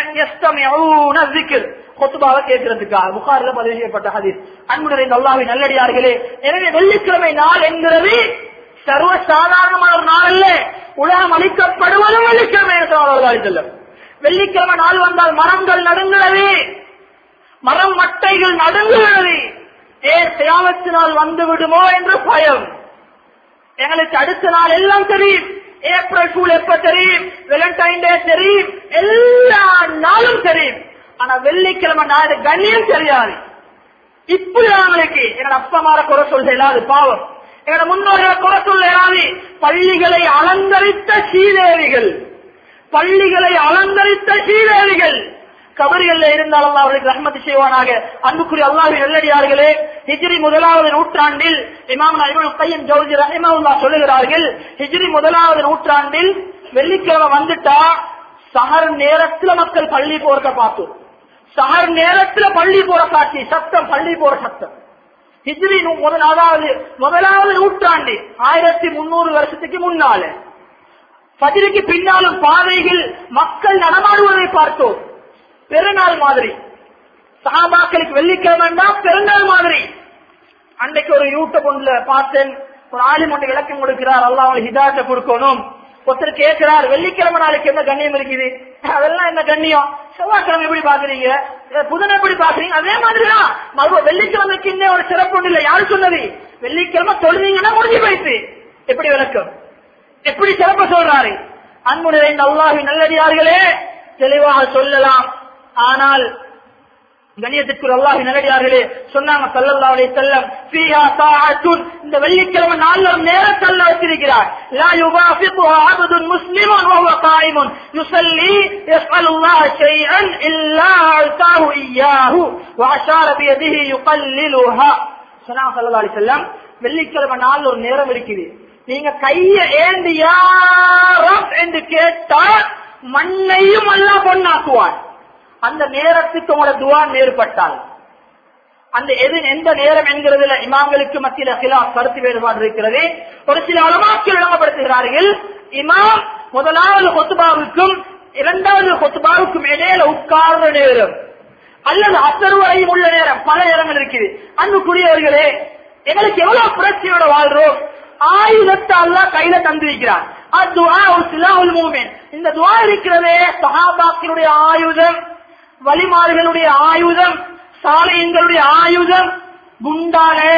கொத்துபாவை கேட்கறதுக்காக புகாரில் பதிவு செய்யப்பட்ட ஹதீஸ் அன்புடன் அல்லாஹின் நல்லடியார்களே எனவே வெள்ளிக்கிழமை நாள் என்கிறது சர்வ சாதாரணமான ஒரு நாள் அல்ல உலகம் அளிக்கப்படுவதும் வெள்ளிக்கிழமை செல்லும் வெள்ளிக்கிழமை நாள் வந்தால் மரங்கள் நடுங்கிறது மரம் மட்டைகள் நடுங்குகிறது ஏன் தியாகத்தினால் வந்து விடுமோ என்று பயம் எங்களுக்கு அடுத்த நாள் எல்லாம் தெரியும் ஏப்ரல் ஃபூல் எப்ப தெரியும் வெலண்டைன் டே தெரியும் எல்லா நாளும் தெரியும் ஆனா வெள்ளிக்கிழமை நாள் கண்ணியம் தெரியாது இப்படி அவங்களுக்கு எங்க அப்பா மாற குறை சொல்ல இல்லாது பாவம் எங்க முன்னோர்களை குறை சொல்ல இயலாது பள்ளிகளை அலங்கரித்த சீதேவிகள் பள்ளிகளை அலங்கரித்த சீதேவிகள் கபரிகள் இருந்தாலும் அவர்களுக்கு ரஹ்மதி செய்வானாக அன்புக்குரிய அல்லாஹி நல்லடியார்களே ஹிஜ்ரி முதலாவது நூற்றாண்டில் இமாம் கையன் ஜவுஜி ரஹிமவுல்லா சொல்லுகிறார்கள் ஹிஜ்ரி முதலாவது நூற்றாண்டில் வெள்ளிக்கிழமை வந்துட்டா சஹர் நேரத்துல மக்கள் பள்ளி போறத பார்த்தோம் சஹர் நேரத்துல பள்ளி போற காட்சி சத்தம் பள்ளி போற சத்தம் ஹிஜ்ரி முதலாவது முதலாவது நூற்றாண்டு ஆயிரத்தி முன்னூறு வருஷத்துக்கு முன்னால பதிலுக்கு பின்னாலும் பாதைகள் மக்கள் நடமாடுவதை பார்த்தோம் பெருநாள் மாதிரி சகாபாக்களுக்கு வெள்ளிக்கிழமை பெருநாள் மாதிரி அன்றைக்கு ஒரு யூடியூப் ஒன்றுல பார்த்தேன் ஒரு ஆலிம் ஒன்று விளக்கம் கொடுக்கிறார் அல்லா அவனுக்கு ஹிதாயத்தை கொடுக்கணும் ஒருத்தர் கேட்கிறார் வெள்ளிக்கிழமை நாளைக்கு என்ன கண்ணியம் இருக்குது அதெல்லாம் என்ன கண்ணியம் செவ்வாய்க்கிழமை எப்படி பாக்குறீங்க புதன் எப்படி பாக்குறீங்க அதே மாதிரிதான் மறுபடியும் வெள்ளிக்கிழமைக்கு இன்னும் ஒரு சிறப்பு ஒன்று இல்லை யாரு சொன்னது வெள்ளிக்கிழமை தொழுவீங்கன்னா முடிஞ்சு போயிட்டு எப்படி விளக்கம் எப்படி சிறப்பு சொல்றாரு அன்பு நிறைந்த அல்லாஹி நல்லடியார்களே தெளிவாக சொல்லலாம் ஆனால் கணியத்திற்கு அல்லாஹி நல்லடியார்களே சொன்னாங்க சல்லல்லா அலைஹி வஸல்லம் ஃபீஹா சாஅத்துன் இந்த வெள்ளிக்கிழமை நாள்ல நேரத்தல்ல வச்சிருக்கிறார் லா யுபாஃபிகுஹா அப்துன் முஸ்லிமுன் வஹுவ காயிமுன் யுஸல்லி யஸ்அலுல்லாஹ ஷைஅன் இல்லா அல்தாஹு இய்யாஹு வஅஷார பியதிஹி யுகல்லிலுஹா சொன்னாங்க சல்லல்லா அலைஹி வஸல்லம் வெள்ளிக்கிழமை நாள்ல ஒரு நேரம் இருக்குது நீங்க கைய ஏந்து யாரம் என்று கேட்டா மண்ணையும் எல்லாம் பொண்ணாக்குவான் அந்த நேரத்துக்கு உங்களோட துவான் ஏற்பட்டால் அந்த எது எந்த நேரம் என்கிறதுல இமாம்களுக்கு மத்தியில சில கருத்து வேறுபாடு இருக்கிறது ஒரு சில அலமாக்கள் விளங்கப்படுத்துகிறார்கள் இமாம் முதலாவது கொத்துபாவுக்கும் இரண்டாவது கொத்துபாவுக்கும் இடையில உட்கார்ந்த நேரம் அல்லது அசர் வரையும் உள்ள நேரம் பல நேரங்கள் இருக்குது அன்புக்குரியவர்களே எங்களுக்கு எவ்வளவு பிரச்சனையோட வாழ்றோம் ஆயுதத்தை அல்லா கையில தந்து வைக்கிறார் இந்த துவா இருக்கிறதே சஹாபாக்களுடைய ஆயுதம் வழிமாறுகளுடைய ஆயுதம் சாலையங்களுடைய ஆயுதம் குண்டாலே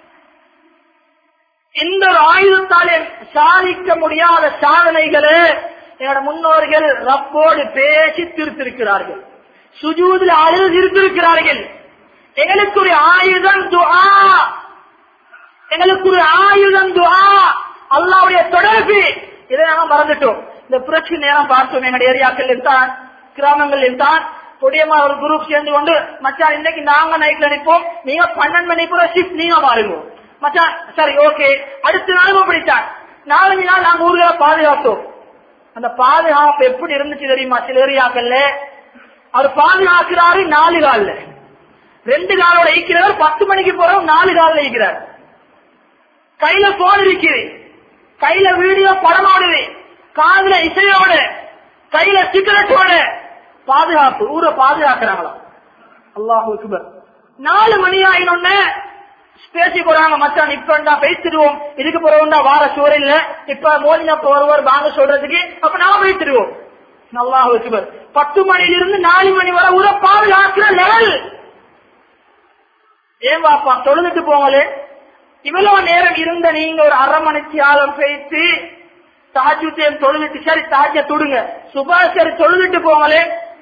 எந்த ஒரு ஆயுதத்தாலே சாதிக்க முடியாத சாதனைகளை என்னோட முன்னோர்கள் ரப்போடு பேசி திருத்திருக்கிறார்கள் சுஜூதில் அழுது திருத்திருக்கிறார்கள் எங்களுக்கு ஒரு ஆயுதம் துஆ எங்களுக்கு ஒரு ஆயுதம் துஆ அல்லாவுடைய தொடர்பு இதை நாங்க மறந்துட்டோம் இந்த புரட்சி நேரம் பார்த்தோம் எங்களுடைய ஏரியாக்கள் தான் கிராமங்கள் தான் புதியமா ஒரு குரூப் சேர்ந்து கொண்டு மச்சான் இன்னைக்கு நாங்க நைட்ல நிற்போம் நீங்க பன்னெண்டு மணி கூட ஷிஃப்ட் நீங்க பாருங்க மச்சான் சரி ஓகே அடுத்த நாளும் அப்படித்தான் நாலஞ்சு நாள் நாங்க ஊர்களை பாதுகாத்தோம் அந்த பாதுகாப்பு எப்படி இருந்துச்சு தெரியுமா சில ஏரியாக்கள்ல அவர் பாதுகாக்கிறாரு நாலு கால்ல ரெண்டு காலோட ஈக்கிறார் பத்து மணிக்கு போறோம் நாலு காலில் ஈக்கிறார் கையில போன் இருக்குது கையில வீடியோ படமாடுது காதுல இசையோட கையில சிகரெட்டோட பாதுகாப்பு ஊரை பாதுகாக்கிறாங்களாம் அல்லாஹு அக்பர் நாலு மணி ஆயினொன்னு பேசி போறாங்க மச்சான் இப்ப பேசிடுவோம் இதுக்கு போறவண்டா வார சூழல் இல்ல இப்ப மோதினப்ப ஒருவர் வாங்க சொல்றதுக்கு அப்ப நாம பேசிடுவோம் அல்லாஹு அக்பர் பத்து மணிலிருந்து நாலு மணி வரை ஊரை பாதுகாக்கிற லெவல் ஏன் பாப்பா தொழுதுட்டு போங்களே இவ்வளவு நேரம் இருந்த நீங்க ஒரு அரை மணிக்கு ஆழம் பேசி தாஜுத்தையும் தொழுதுட்டு சரி தாஜ தொடுங்க சுபாஷர் தொழுதுட்டு போங்களே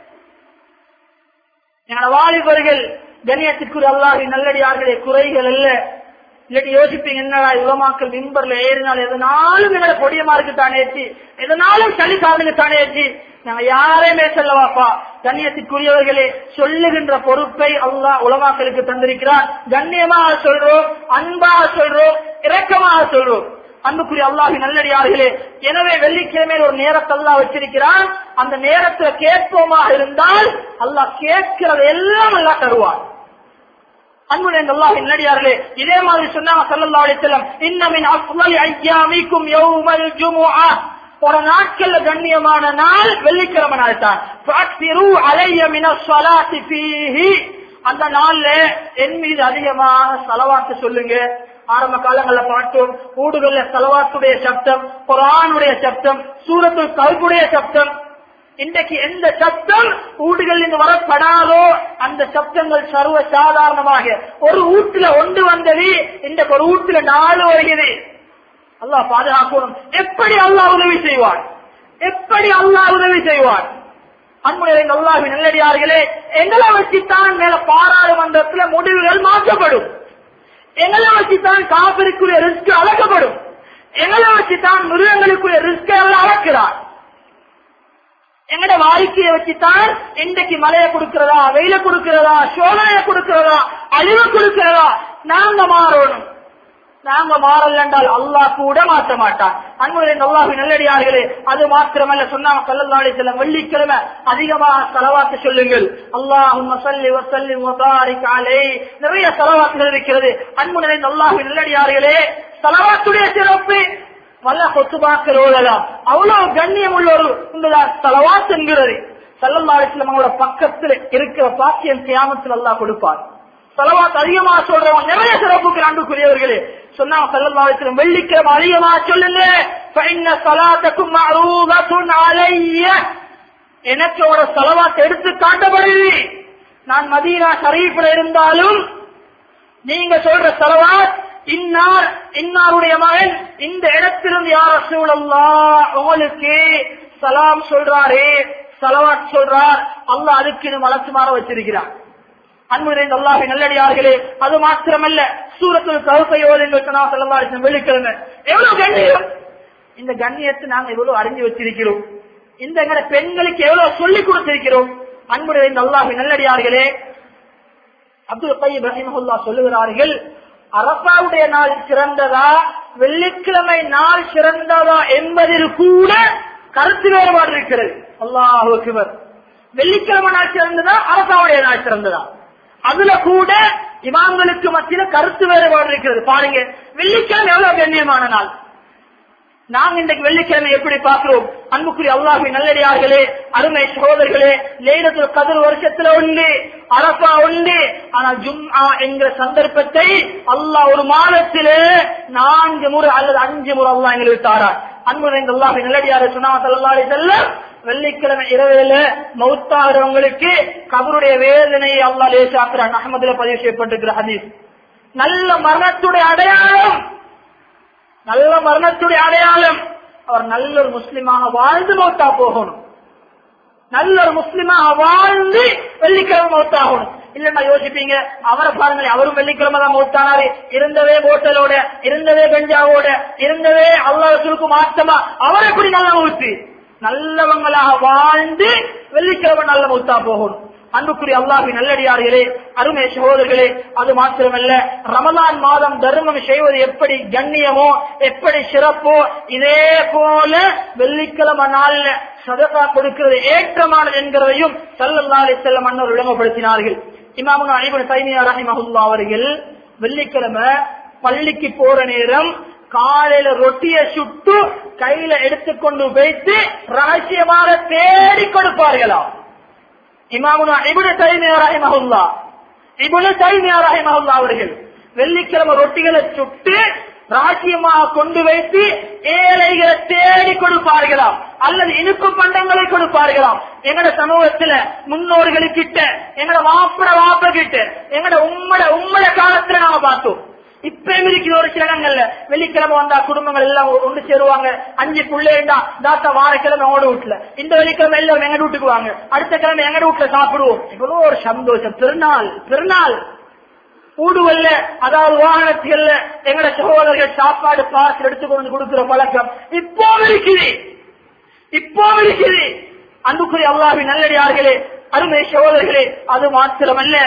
எங்களோட வாலிபர்கள் கண்ணியத்திற்குரிய அல்லாஹி நல்லடியார்களே குறைகள் அல்ல இல்லாட்டி யோசிப்பீங்க என்னடா உலமாக்கள் மிம்பர்ல ஏறினால் எதனாலும் எங்களை பொடியமாருக்கு தானே ஏற்றி எதனாலும் சளி காவலுக்கு தானே ஏற்றி நாங்க யாரையுமே சொல்லவாப்பா கண்ணியத்திற்குரியவர்களே சொல்லுகின்ற பொறுப்பை அல்லாஹ் உலமாக்களுக்கு தந்திருக்கிறார் கண்ணியமாக சொல்றோம் அன்பாக சொல்றோம் இரக்கமாக சொல்றோம் அன்புக்குரிய அல்லாஹி நல்லடியார்களே எனவே வெள்ளிக்கிழமையில் ஒரு நேரத்தை அல்லாஹ் வச்சிருக்கிறான் அந்த நேரத்துல கேட்போமாக இருந்தால் அல்லாஹ் கேட்கிறது எல்லாம் அல்லாஹ் தருவார் அன்புடைய அல்லாஹ் நல்லடியார்களே இதே மாதிரி சொன்னாங்க ஸல்லல்லாஹு அலைஹி வஸல்லம் இன்னமின் அஃலல் ஐயாமிக்கும் யௌமல் ஜுமுஆ ஒரு நாட்கள்ல கண்ணியமான நாள் வெள்ளிக்கிழமை நாள் தான் ஃபஅக்ஸிரு அலைய மினஸ் ஸலாத்தி ஃபீஹி அந்த நாள்ல என் மீது அதிகமாக செலவாக்கு சொல்லுங்க ஆரம்ப காலங்கள்ல பார்த்தோம் ஊடுகள்ல செலவாத்துடைய சப்தம் குரானுடைய சப்தம் சூரத்து கல்புடைய சப்தம் இன்றைக்கு எந்த சப்தம் வீடுகளில் இருந்து வரப்படாதோ அந்த சப்தங்கள் சர்வ சாதாரணமாக ஒரு வீட்டுல ஒன்று வந்தது இன்றைக்கு ஒரு வீட்டுல நாலு வருகிறது அல்லாஹ் பாதுகாக்கணும் எப்படி அல்லாஹ் உதவி செய்வான் எப்படி அல்லாஹ் உதவி செய்வான் அன்புடைய அல்லாஹின் நல்லடியார்களே எங்களை வச்சுத்தான் மேல பாராளுமன்றத்துல முடிவுகள் மாற்றப்படும் எங்களை வச்சுத்தான் காப்பிற்குரிய ரிஸ்க் அளக்கப்படும் எங்களை வச்சுத்தான் மிருகங்களுக்குரிய ரிஸ்க் அளக்கிறார் எங்கட வாழ்க்கையை வச்சுத்தான் இன்றைக்கு மழையை கொடுக்கிறதா வெயில கொடுக்கிறதா சோதனையை கொடுக்கிறதா அழிவு கொடுக்கிறதா நாங்க மாறணும் நாங்க மாறல் என்றால் அல்லாஹ் கூட மாற்ற மாட்டான் அன்புடைய அல்லாஹி நல்லடியார்களே அது மாத்திரமல்ல சொன்னாங்க சல்லல்லாஹு அலைஹி வஸல்லம் வெள்ளிக்கிழமை அதிகமாக செலவாக்க சொல்லுங்கள் அல்லாஹும்ம ஸல்லி வ ஸல்லிம் வ பாரிக் அலைஹி நிறைய செலவாக்குகள் இருக்கிறது அன்புடைய அல்லாஹி நல்லடியார்களே செலவாத்துடைய சிறப்பு வல்ல கொத்துபாக்கள் ஓதலாம் அவ்வளவு கண்ணியம் உள்ள ஒரு செலவாத் என்கிறது சல்லல்லா அலிஸ்லாம் அவங்களோட பக்கத்துல இருக்கிற பாக்கியம் கியாமத்தில் அல்லாஹ் கொடுப்பார் செலவாத் அதிகமா சொல்றவங்க நிறைய சிறப்புக்கு அன்புக்குரியவர்களே சொன்னாங்க சல்லல்லா அலிஸ்லாம் வெள்ளிக்கிழமை அதிகமா சொல்லுங்க فإن صلاتكم معروضة علي எனக்கு ஒரு செலவாத் எடுத்து காட்டப்படுது நான் மதீனா ஷரீஃப்ல இருந்தாலும் நீங்க சொல்ற செலவாத் இன்னார் இன்னாருடைய மகன் இந்த இடத்திலிருந்து யார சூழல்லா உங்களுக்கு சலாம் சொல்றாரே சலவாட் சொல்றார் அல்லாஹ் அதுக்கு இது மலச்சுமாற வச்சிருக்கிறார் அன்புடைய அல்லாஹை நல்லடியார்களே அது மாத்திரமல்ல சூரத்தில் கருப்பையோடு வெள்ளிக்கிழமை எவ்வளவு கண்ணியம் இந்த கண்ணியத்தை நாங்க எவ்வளவு அறிஞ்சு வச்சிருக்கிறோம் இந்த எங்கட பெண்களுக்கு எவ்வளவு சொல்லிக் கொடுத்திருக்கிறோம் அன்புடைய அல்லாஹை நல்லடியார்களே அப்துல் கையம் ரஹிமஹுல்லா சொல்லுகிறார்கள் அரசாவுடைய நாள் சிறந்ததா வெள்ளிக்கிழமை நாள் சிறந்ததா என்பதில் கூட கருத்து வேறுபாடு இருக்கிறது அல்லாஹுவர் வெள்ளிக்கிழமை நாள் சிறந்ததா அரசாவுடைய நாள் சிறந்ததா அதுல கூட இமாம்களுக்கு மத்தியில கருத்து வேறுபாடு இருக்கிறது பாருங்க வெள்ளிக்கிழமை எவ்வளவு கண்ணியமான நாள் நாங்க இன்றைக்கு வெள்ளிக்கிழமை எப்படி பார்க்கிறோம் அன்புக்குரிய அல்லாஹி நல்லடியார்களே அருமை சகோதரர்களே லேலத்துல கதிர் வருஷத்துல உண்டு அரப்பா உண்டு ஆனால் ஜும்ஆ என்கிற சந்தர்ப்பத்தை அல்லாஹ் ஒரு மாதத்திலே நான்கு முறை அல்லது அஞ்சு முறை அல்லாஹ் எங்களுக்கு தாரார் அன்பு எங்க அல்லாஹி நல்லடியார சொன்னா சல்லாஹி செல்லம் வெள்ளிக்கிழமை இரவில மௌத்தாகிறவங்களுக்கு கபருடைய வேதனையை அல்லாஹ் லேசாக்குறான் அகமதுல பதிவு செய்யப்பட்டிருக்கிற ஹதீஸ் நல்ல மரணத்துடைய அடையாளம் நல்ல மரணத்துடைய அடையாளம் அவர் நல்ல ஒரு முஸ்லிமாக வாழ்ந்து மௌத்தா போகணும் நல்ல ஒரு முஸ்லிமாக வாழ்ந்து வெள்ளிக்கிழமை மௌத்தாகணும் இல்லன்னா யோசிப்பீங்க அவரை பாருங்களேன் அவரும் வெள்ளிக்கிழமை தான் மௌத்தானாரு இருந்தவே போட்டலோட இருந்தவே கஞ்சாவோட இருந்தவே அல்லாஹுக்கு மாற்றமா அவர் எப்படி நல்ல மௌத்து நல்லவங்களாக வாழ்ந்து வெள்ளிக்கிழமை நல்ல மௌத்தா போகணும் அன்புக்குரிய அல்லாஹி நல்லடியார்களே அருமை சகோதரர்களே அது மாத்திரமல்ல ரமலான் மாதம் தர்மம் செய்வது எப்படி கண்ணியமோ எப்படி சிறப்போ இதே போல வெள்ளிக்கிழமை நாள்ல சதகா கொடுக்கிறது ஏற்றமானது என்கிறதையும் சல்லல்லாஹி செல்லம் மன்னர் விளங்கப்படுத்தினார்கள் இமாமுன் ஐபன் சைனியா ரஹிமஹுல்லா அவர்கள் வெள்ளிக்கிழமை பள்ளிக்கு போற நேரம் காலையில ரொட்டியை சுட்டு கையில எடுத்துக்கொண்டு வைத்து ரகசியமாக தேடி கொடுப்பார்களாம் இமாமுனா இபுன தைமியா ரஹிமஹுல்லா இபுன தைமியா ரஹிமஹுல்லா அவர்கள் வெள்ளிக்கிழமை ரொட்டிகளை சுட்டு ராஜ்யமாக கொண்டு வைத்து ஏழைகளை தேடி கொடுப்பார்களாம் அல்லது இனிப்பு பண்டங்களை கொடுப்பார்களாம் எங்கட சமூகத்துல முன்னோர்களுக்கிட்ட எங்கட வாப்பட வாப்ப கிட்ட எங்கட உம்மட உம்மட காலத்துல நாம பார்த்தோம் இப்பயும் இருக்கிற ஒரு சில இடங்கள்ல வெள்ளிக்கிழமை வந்தா குடும்பங்கள் எல்லாம் ஒன்று சேருவாங்க அஞ்சு புள்ளேண்டா தாத்தா வாரக்கிழமை அவங்களோட வீட்டுல இந்த வெள்ளிக்கிழமை எல்லாம் எங்க வீட்டுக்கு வாங்க அடுத்த கிழமை எங்க வீட்டுல சாப்பிடுவோம் இவ்வளவு ஒரு சந்தோஷம் திருநாள் திருநாள் ஊடுவல்ல அதாவது வாகனத்துகள்ல எங்கட சகோதரர்கள் சாப்பாடு பார்சல் எடுத்துக்கொண்டு கொடுக்கிற பழக்கம் இப்போ இருக்குது இப்போ இருக்குது அன்புக்குரிய அல்லாஹி நல்லடியார்களே அருமை சகோதரர்களே அது மாத்திரமல்ல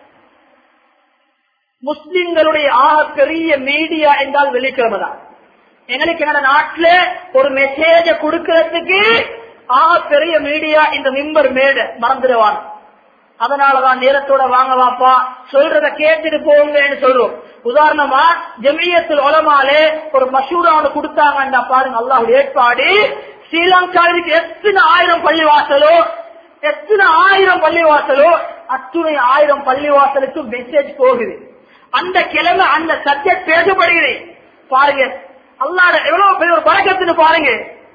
முஸ்லிம்களுடைய ஆக பெரிய மீடியா என்றால் வெள்ளிக்கிழமை தான் எங்களுக்கு என்னோட நாட்டுல ஒரு மெசேஜ கொடுக்கறதுக்கு ஆக பெரிய மீடியா இந்த மிம்பர் மேடு மறந்துடுவான் அதனாலதான் நேரத்தோட வாங்க வாப்பா சொல்றத கேட்டுட்டு போங்கன்னு சொல்றோம் உதாரணமா ஜமியத்தில் உலமாலே ஒரு மசூரா ஒன்று கொடுத்தாங்கன்னா பாருங்க அல்லாஹ் ஏற்பாடு ஸ்ரீலங்காவிற்கு எத்தனை ஆயிரம் பள்ளிவாசலோ எத்தனை ஆயிரம் பள்ளிவாசலோ அத்துணை ஆயிரம் பள்ளிவாசலுக்கு மெசேஜ் போகுது அந்த கிழமை அந்த சப்ஜெக்ட் பேசப்படுகிறது பாருங்க அல்லாட எவ்வளவு பெரிய ஒரு பழக்கத்துன்னு பாருங்க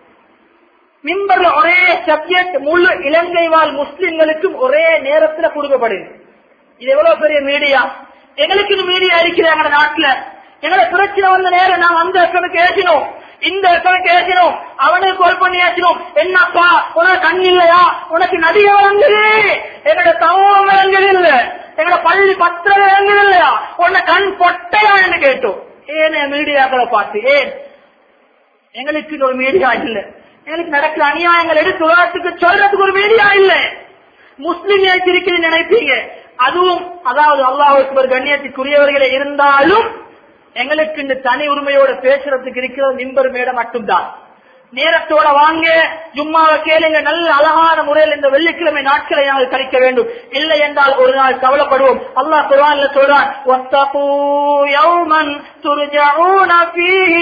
மிம்பர்ல ஒரே சப்ஜெக்ட் முழு இலங்கை வாழ் முஸ்லிம்களுக்கும் ஒரே நேரத்துல கொடுக்கப்படுது இது எவ்வளவு பெரிய மீடியா எங்களுக்கு இது மீடியா இருக்குது எங்க நாட்டுல எங்களை பிரச்சனை வந்த நேரம் நான் அந்த எஃப்எம் ஏசினோம் இந்த எஃப்எம் ஏசினோம் அவனுக்கு கால் பண்ணி ஏசினோம் என்னப்பா உனக்கு கண் இல்லையா உனக்கு நதிய வழங்குது எங்களோட தவம் விளங்குது இல்ல எங்களோட பள்ளி பத்திரம் விளங்குது இல்லையா உன்னை கண் பொட்டையா என்று கேட்டோம் ஏன் மீடியாக்களை பார்த்து ஏன் எங்களுக்கு இது ஒரு மீடியா இல்ல எங்களுக்கு நடக்கிற அநியாயங்கள் எடுத்து உலகத்துக்கு சொல்றதுக்கு ஒரு மீடியா இல்ல முஸ்லிம் இருக்கிறது நினைப்பீங்க அதுவும் அதாவது அல்லாஹுக்கு ஒரு கண்ணியத்துக்குரியவர்களே இருந்தாலும் எங்களுக்கு இந்த தனி உரிமையோட பேசுறதுக்கு இருக்கிறது நிம்பர் மேட மட்டும்தான் நேரத்தோட வாங்க ஜும்மாவை கேளுங்க நல்ல அழகான முறையில் இந்த வெள்ளிக்கிழமை நாட்களை நாங்கள் கழிக்க வேண்டும் இல்லை என்றால் ஒரு நாள் கவலைப்படுவோம் அல்லாஹ் குர்ஆன்ல சொல்றான் "வத்தகூ யௌமன் துர்ஜஊன ஃபீஹி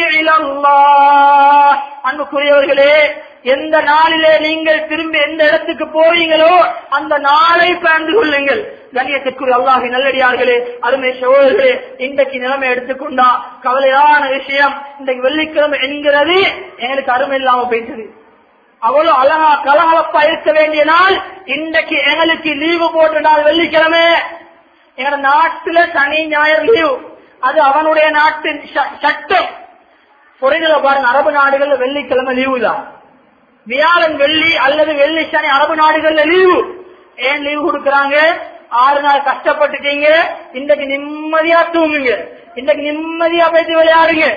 இலல்லாஹ்." அன்புக்குரியவர்களே எந்த நாளிலே நீங்கள் திரும்பி எந்த இடத்துக்கு போவீங்களோ அந்த நாளை பயந்து கொள்ளுங்கள் கண்ணியத்திற்குரிய அல்லாஹி நல்லடியார்களே அருமை சகோதரர்களே இன்றைக்கு நிலைமை எடுத்துக்கொண்டா கவலையான விஷயம் இன்றைக்கு வெள்ளிக்கிழமை என்கிறது எங்களுக்கு அருமை இல்லாம போயிட்டது அவ்வளவு அழகா கலகலப்பா இருக்க வேண்டிய நாள் இன்றைக்கு எங்களுக்கு லீவு போட்ட நாள் வெள்ளிக்கிழமை எங்க நாட்டுல சனி ஞாயிறு லீவு அது அவனுடைய நாட்டின் ச- சட்டம் புரிதல பாருங்க அரபு நாடுகள்ல வெள்ளிக்கிழமை லீவு தான் வியாழன் வெள்ளி அல்லது வெள்ளி சனி அரபு நாடுகள்ல லீவு ஏன் லீவு கொடுக்கறாங்க ஆறு நாள் கஷ்டப்பட்டுட்டீங்க இன்றைக்கு நிம்மதியா தூங்குங்க இன்றைக்கு நிம்மதியா போயிட்டு விளையாடுங்க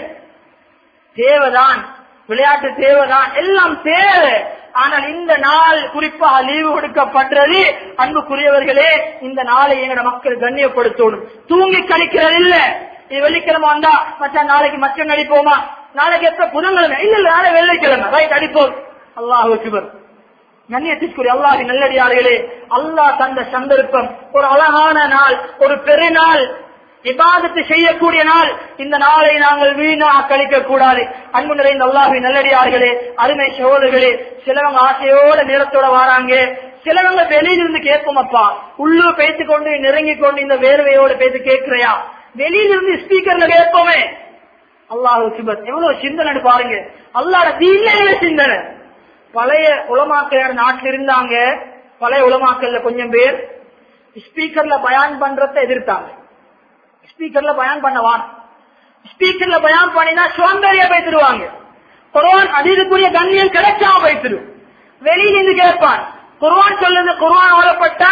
தேவைதான் விளையாட்டு தேவைதான் எல்லாம் தேவை ஆனால் இந்த நாள் குறிப்பாக லீவு கொடுக்கப்படுறது அன்புக்குரியவர்களே இந்த நாளை எங்கட மக்கள் கண்ணியப்படுத்தணும் தூங்கி கழிக்கிறது இல்ல இது வெள்ளிக்கிழமை வந்தா மச்சான் நாளைக்கு மச்சம் நடிப்போமா நாளைக்கு எப்ப புதன்கிழமை இல்ல இல்ல நாளை வெள்ளிக்கிழமை ரைட் அடிப்போம் அல்லாஹ் அக்பர் கண்ணியத்திற்குரிய அல்லாஹி நல்லடியார்களே அல்லாஹ் தந்த சந்தர்ப்பம் ஒரு அழகான நாள் ஒரு பெருநாள் இபாதத்து செய்யக்கூடிய நாள் இந்த நாளை நாங்கள் வீணா கழிக்க கூடாது அன்பு நிறைந்த அல்லாஹி நல்லடியார்களே அருமை சகோதரர்களே சிலவங்க ஆசையோட நேரத்தோட வராங்க சிலவங்க வெளியிலிருந்து கேட்போம் அப்பா உள்ளூர் பேசிக் கொண்டு நெருங்கி கொண்டு இந்த வேர்வையோட பேசி கேட்கிறையா வெளியிலிருந்து ஸ்பீக்கர்ல கேட்போமே அல்லாஹ் சிபத் எவ்வளவு சிந்தனை பாருங்க அல்லாட தீன்ல சிந்தனை பழைய உலமாக்கள் நாட்டில் இருந்தாங்க பழைய உலமாக்கல்ல கொஞ்சம் பேர் ஸ்பீக்கர்ல பயான் பண்றத எதிர்த்தாங்க ஸ்பீக்கர்ல பயான் பண்ணவான் ஸ்பீக்கர்ல பயான் பண்ணினா சோம்பேறியா பேசிடுவாங்க குர்ஆன் அதிகக்குரிய கண்ணியம் கிடைக்காம பேசிடும் வெளியிலிருந்து கேட்பான் குர்ஆன் சொல்லுது குர்ஆன் ஓடப்பட்டா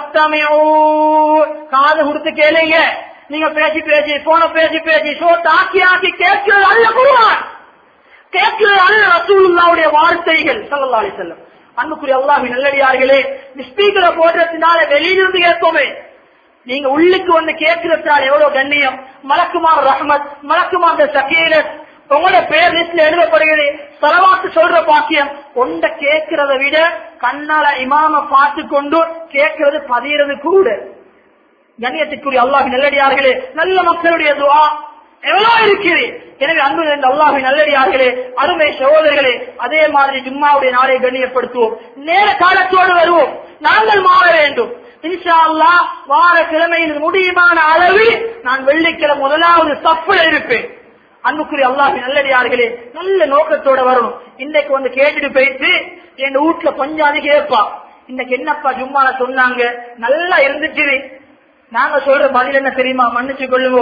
காது கொடுத்து கேளுங்க நீங்க பேசி பேசி போன பேசி பேசி சோ தாக்கி ஆக்கி கேட்கிறது அல்ல குர்ஆன் கேட்கிறது அல்ல ரசூலுல்லாவுடைய வார்த்தைகள் ஸல்லல்லாஹு அலைஹி வஸல்லம் அன்புக்குரிய அல்லாஹ்வின் நல்லடியார்களே ஸ்பீக்கரை போடுறதுனால வெளியிலிருந்து கேட்போமே நீங்க உள்ளுக்கு வந்து கேட்கிறதுனால எவ்வளவு கண்ணியம் மலக்குமார் ரஹ்மத் மலக்குமார் சக்கீரத் உங்களோட பேர் லிஸ்ட்ல எழுதப்படுகிறது செலவாத்து சொல்ற பாக்கியம் ஒண்ட கேட்கிறத விட கண்ணால இமாம பார்த்து கொண்டு கேட்கிறது பதியறது கூட கண்ணியத்துக்குரிய அல்லாஹ் நல்லடியார்களே நல்ல மக்களுடைய துவா எவ்வளவு இருக்குது எனவே அன்பு நிறைந்த அல்லாஹின் நல்லடியார்களே அருமை சகோதரர்களே அதே மாதிரி ஜும்மாவுடைய நாளை கண்ணியப்படுத்துவோம் நேர காலத்தோடு வருவோம் நாங்கள் மாற வேண்டும் இன்ஷா அல்லாஹ் வார கிழமையில் முடியுமான அளவு நான் வெள்ளிக்கிழமை முதலாவது சப்புல இருப்பேன் அன்புக்குரிய அல்லாஹின் நல்லடியார்களே நல்ல நோக்கத்தோட வரணும் இன்னைக்கு வந்து கேட்டுட்டு போயிட்டு என் வீட்டுல கொஞ்சம் கேட்பா இன்னைக்கு என்னப்பா ஜும்மால சொன்னாங்க நல்லா இருந்துச்சு நாங்க சொல்ற பதில் என்ன தெரியுமா மன்னிச்சு கொள்ளுவோம்